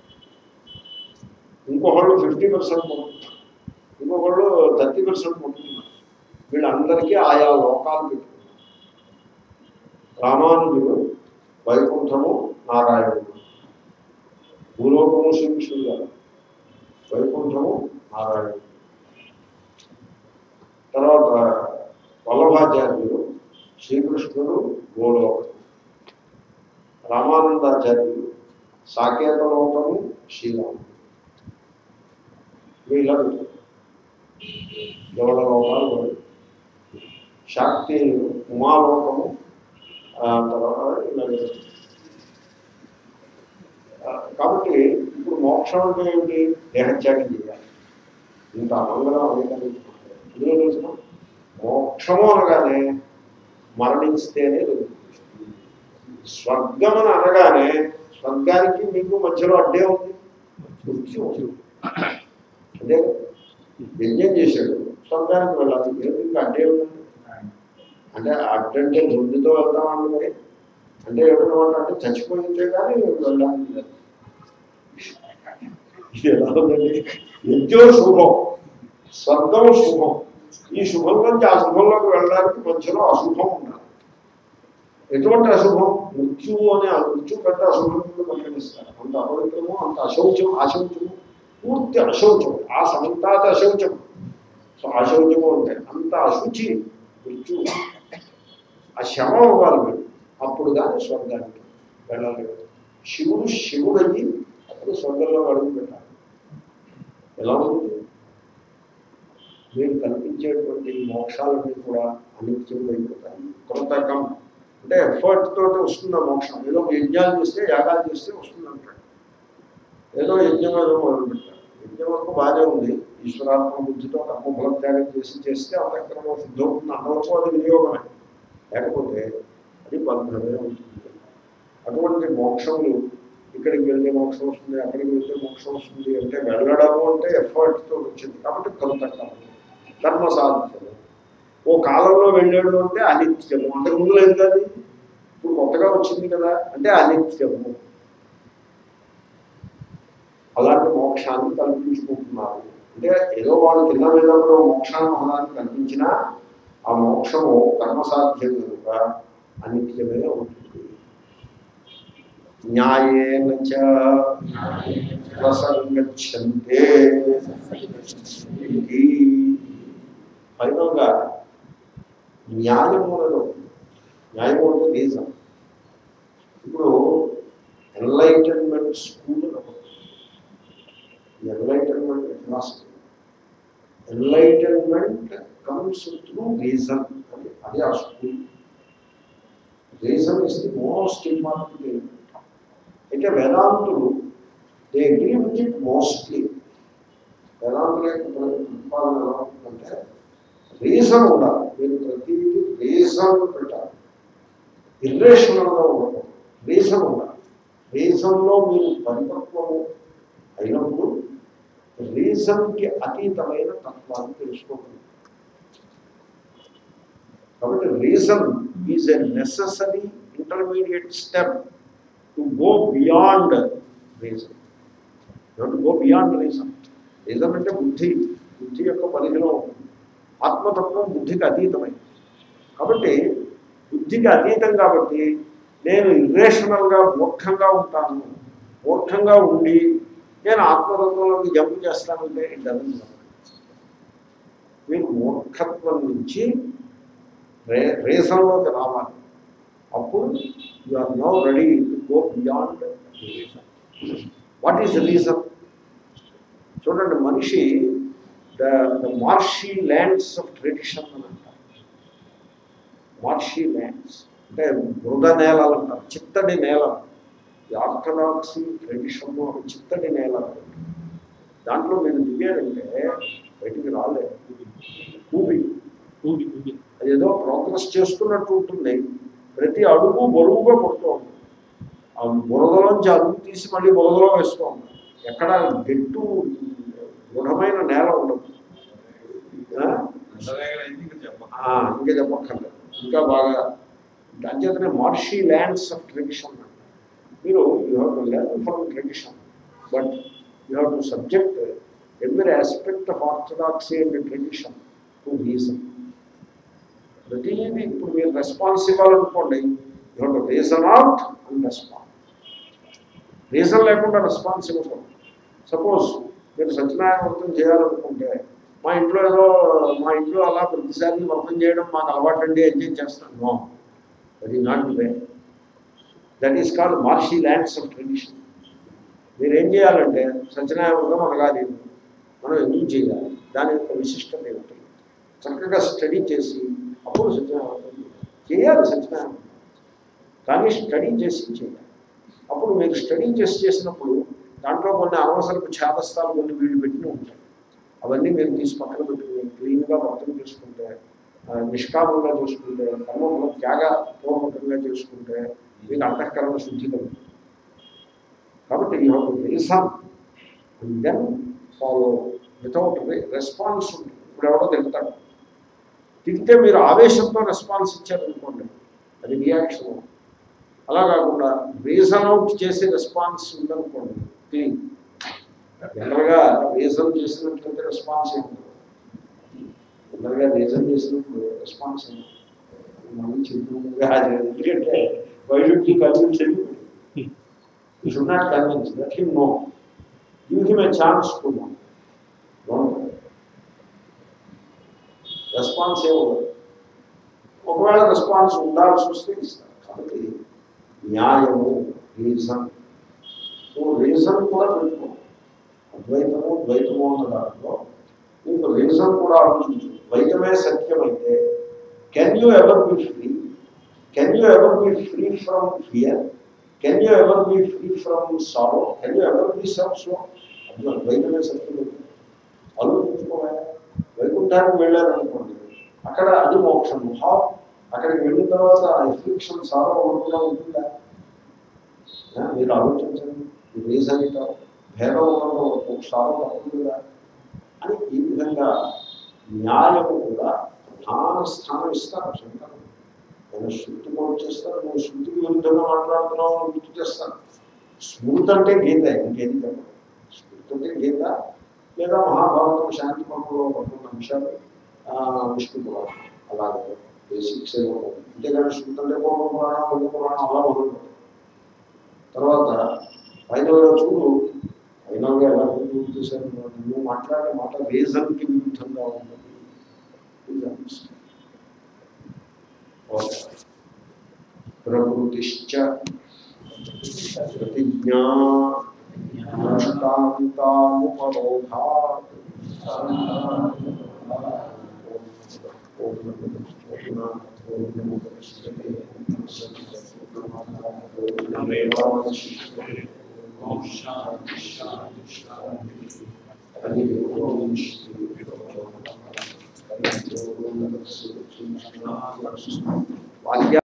ఇంకొకళ్ళు ఫిఫ్టీ పర్సెంట్ పట్టుకున్నారు ఇంకొకళ్ళు థర్టీ పర్సెంట్ పట్టుకున్నారు వీళ్ళందరికీ ఆయా లోకాలు పెట్టుకున్నారు రామానుజుడు వైకుంఠము నారాయణుడు భూలోకము శ్రీకృష్ణుడు గారు వైకుంఠము నారాయణుడు తర్వాత వల్లభాచార్యులు శ్రీకృష్ణుడు గోలోకము రామానందాచార్యులు సాకేతలోకము శ్రీరాముడు వీళ్ళ ఎవరి లోకాలు వాళ్ళు శాక్తి ఉమాలోకము ఆ తర్వాత ఇలాగే ఆ, కాబట్టి ఇప్పుడు మోక్షం అంటే ఏమిటి దేహత్యాగం చేయాలి ఇంత అమంగళం అనేకం ఎందులో తెలుసిన మోక్షము అనగానే మరణిస్తేనే దొరుకుతుంది స్వర్గం అని అనగానే స్వర్గానికి మీకు మధ్యలో అడ్డే ఉంది మృత్యు అదే కదా. యజ్ఞం చేశాడు స్వర్గానికి వెళ్ళాలి ఏమి ఇంకా అడ్డే ఉంది అంటే అడ్డంటే గుండెతో వెళ్తామండి మరి అంటే ఏమన్నమాట అంటే చచ్చిపోయిందే కానీ వెళ్ళడానికి లేదు ఇది ఎలా ఉందండి యజ్ఞో శుభం స్వర్గం శుభం ఈ శుభం నుంచి ఆ శుభంలోకి వెళ్ళడానికి మధ్యలో అశుభం ఉండాలి ఎటువంటి అశుభం మృత్యువు అనే ఆ మృత్యు పెద్ద అశుభం కింద పరిగణిస్తారు అంత అపవిత్రము అంత అశౌచం అశౌచము పూర్తి అశౌచం ఆ సమంతాత అశౌచం సో అశౌచము అంటే అంత అశుచి మృత్యు ఆ శవం అవ్వాలి వీడు అప్పుడు కానీ స్వర్గానికి వెళ్ళలేదు శివుడు శివుడయ్యి అప్పుడు స్వర్గంలో అడుగు పెట్టాలి ఎలా ఉంది మీరు కల్పించేటువంటి మోక్షాలన్నీ కూడా అనిత్యం అయిపోతాయి కృతకం అంటే ఎఫర్ట్ తోటి వస్తుంది ఆ మోక్షం ఏదో ఒక యజ్ఞాలు చేస్తే యాగాలు చేస్తే వస్తుంది అంటాడు ఏదో యజ్ఞం ఏదో మొదలు పెట్టారు యజ్ఞం వరకు బాగానే ఉంది ఈశ్వరాత్మ బుద్ధితో కర్మ ఫలత్యాగం చేసి చేస్తే అంతఃకరణ శుద్ధి అవుతుంది అంతవరకు అది వినియోగమే లేకపోతే అది బంధమే ఉంటుంది అటువంటి మోక్షములు ఇక్కడికి వెళ్తే మోక్షం వస్తుంది అక్కడికి వెళ్తే మోక్షం వస్తుంది అంటే వెళ్ళడము అంటే ఎఫర్ట్తో వచ్చింది కాబట్టి కలుతకం కర్మ సాధ్యము ఓ కాలంలో వెళ్ళాడు అంటే అనిత్యము అంతకు ముందు లేదు కదా ఇప్పుడు కొత్తగా వచ్చింది కదా అంటే అనిత్యము అలాంటి మోక్షాన్ని కల్పించుకుంటున్నారు అంటే ఏదో వాళ్ళు కింద వెళ్ళినప్పుడు మోక్షాన్ని మొహనాన్ని కల్పించినా ఆ మోక్షము కర్మసాధ్యం కనుక అనిత్యమే ఉంటుంది న్యాయేన చ ప్రసంగచ్చంతే ఇది ఫైనల్గా న్యాయము అనేది ఒకటి. న్యాయము అంటే రీజన్ ఇప్పుడు ఎన్లైటన్మెంట్ స్కూల్ అని ఒకటి enlightenment philosophy enlightenment comes through reason అని అది ఆ school reason is the most important element అయితే వేదాంతులు they agree with it mostly వేదాంతుల యొక్క ప్రతిపాదన ఎలా ఉంటుందంటే రీజన్ ఉండాలి మీరు ప్రతిదీ రీజన్ పెట్టాలి ఇర్రేషనల్గా ఉండకూడదు రీజన్ ఉండాలి రీజన్లో మీరు పరిపక్వము అయినప్పుడు రీజన్కి అతీతమైన తత్వాన్ని తెలుసుకోగలరు కాబట్టి reason is a necessary intermediate step to go beyond reason to go beyond reason reason అంటే బుద్ధి బుద్ధి యొక్క పరిధిలో ఉంటుంది ఆత్మతత్వం బుద్ధికి అతీతమైనది కాబట్టి బుద్ధికి అతీతం కాబట్టి నేను ఇర్రేషనల్గా మూర్ఖంగా ఉంటాను మూర్ఖంగా ఉండి నేను ఆత్మతత్వంలోకి జంప్ చేస్తానంటే ఇట్ డజన్ మీరు మూర్ఖత్వం నుంచి రే రీజన్లోకి రావాలి అప్పుడు you are now ready to go beyond what is the reason చూడండి మనిషి the the marshy lands of tradition అని అంటారు మార్షీ ల్యాండ్స్ అంటే మృద నేలలు అంటారు చిత్తడి నేల ఈ ఆర్థడాక్సీ ట్రెడిషన్ ఒక చిత్తడి నేల దాంట్లో మీరు దిగారంటే బయటికి రాలేదు ఊబి ఊగి ఊగి అదేదో ప్రోగ్రెస్ చేస్తున్నట్టు ఉంటుంది ప్రతి అడుగు బరువుగా పడుతూ ఉంటుంది ఆ బురదలోంచి అడుగు తీసి మళ్ళీ బురదలో వేస్తూ ఉంటుంది ఎక్కడ గట్టు దృఢమైన నేల ఉండదు ఆ? ఆ, ఇంకా చెప్పక్కర్లేదు ఇంకా బాగా అంచేతనే మార్షీ ల్యాండ్స్ ఆఫ్ ట్రెడిషన్ మీరు you have to learn from tradition but you have to subject every aspect of orthodoxy and tradition to reason ప్రతిదీ ఇప్పుడు మీరు రెస్పాన్స్ ఇవ్వాలనుకోండి you have to reason out and response reason లేకుండా response ఇవ్వకూడదు suppose మీరు సత్యనారాయణ వ్రతం చేయాలనుకుంటే మా ఇంట్లో ఏదో మా ఇంట్లో అలా ప్రతిసారి వ్రతం చేయడం మాకు అలవాటండి ఎంజాయ్ చేస్తాను నో అది not way that is called marshy lands of tradition మీరు ఏం చేయాలంటే సత్యనారాయణ వ్రతం అనగాలి మనం ఎందుకు చేయాలి దాని యొక్క విశిష్టత ఏమిటి చక్కగా స్టడీ చేసి అప్పుడు సత్యనారాయణ వ్రతం చేయాలి. చేయాలి సత్యనారాయణ వ్రతం. కానీ స్టడీ చేసి చేయాలి అప్పుడు మీరు స్టడీ చేసి చేసినప్పుడు దాంట్లో కొన్ని అనవసరపు ఛాదస్థాలు కొన్ని వీళ్ళు పెట్టిన ఉంటాయి అవన్నీ మీరు తీసి పక్కన పెట్టుకుని క్లీన్గా మొత్తం చేసుకుంటే ఆ, నిష్కామంగా చేసుకుంటే కర్మఫలం త్యాగ పూర్వకంగా చేసుకుంటే మీకు అంతఃకరణ శుద్ధి కలుగుతుంది కాబట్టి you have to reason and then follow without response ఉంటుంది ఇప్పుడు ఎవడో తింటాడు తింటే మీరు ఆవేశంతో రెస్పాన్స్ ఇచ్చారనుకోండి అది రియాక్షన్ అలా కాకుండా రీజన్ అవుట్ చేసే రెస్పాన్స్ ఉందనుకోండి క్లీన్ జనరల్గా రీజన్ చేసినట్లయితే రెస్పాన్స్ ఏంటి జనరల్గా రీజన్ చేసినప్పుడు రెస్పాన్స్ ఏంటి మనం చెప్పినట్టుగా అది ఎందుకంటే వైద్యుడికి convince you should not convince that him no give him a chance to no response ఏమవుతుంది ఒకవేళ రెస్పాన్స్ ఉండాల్సి వస్తే ఇస్తారు కాబట్టి న్యాయము రీజన్ సో రీజన్ రీజన్ కూడా పెట్టుకో అద్వైతము ద్వైతము అన్న దాంట్లో నీకు రీజన్ కూడా ఆలోచించు ద్వైతమే సత్యమైతే can you ever be free can you ever be free from fear can you ever be free from sorrow can you ever be self so అది ద్వైతమే సత్యమైతే ఆలోచించుకోవాలి వైకుంఠానికి వెళ్ళారనుకోండి అక్కడ అది మోక్షం హా అక్కడికి వెళ్ళిన తర్వాత ఎఫ్లిక్షన్ సారో కూడా ఉంటుందా ఆ, మీరు ఆలోచించండి ఈ రీజన్ ఏంటో భేదం ఉన్నప్పుడు ఒక సారో తప్పుతుందా అని ఈ విధంగా న్యాయము కూడా ప్రధాన స్థానం ఇస్తారు శంకరులు నేను శృతి కూడా చేస్తారు నేను శృతికి విరుద్ధంగా మాట్లాడుతున్నావు అని గుర్తు చేస్తాను స్మృతి అంటే గీత ఇంకేది చెప్పదు స్మృతి అంటే గీత లేదా మహాభారతం శాంతి పంపులో ఉన్న అంశాలు ఆ, విష్ణు పురాణం అలాగే బేసిక్స్ ఏమో ఉంటాయి. అంతేగాని శృతి అంటే పూర్వ పురాణం పెద్ద పురాణం అలా మొదలు తర్వాత ఫైనల్గా చూడు ఫైనల్గా ఎలా పూర్తి చేశారు నువ్వు మాట్లాడే మాట రీజన్కి విరుద్ధంగా ఉంటుంది ఇది అనిపిస్తుంది. ఓకే. ప్రకృతిశ్చ ప్రతిజ్ఞా దృష్టాంతానుపరోధాత్ ఓం శాంతి శాంతి శాంతి వాక్య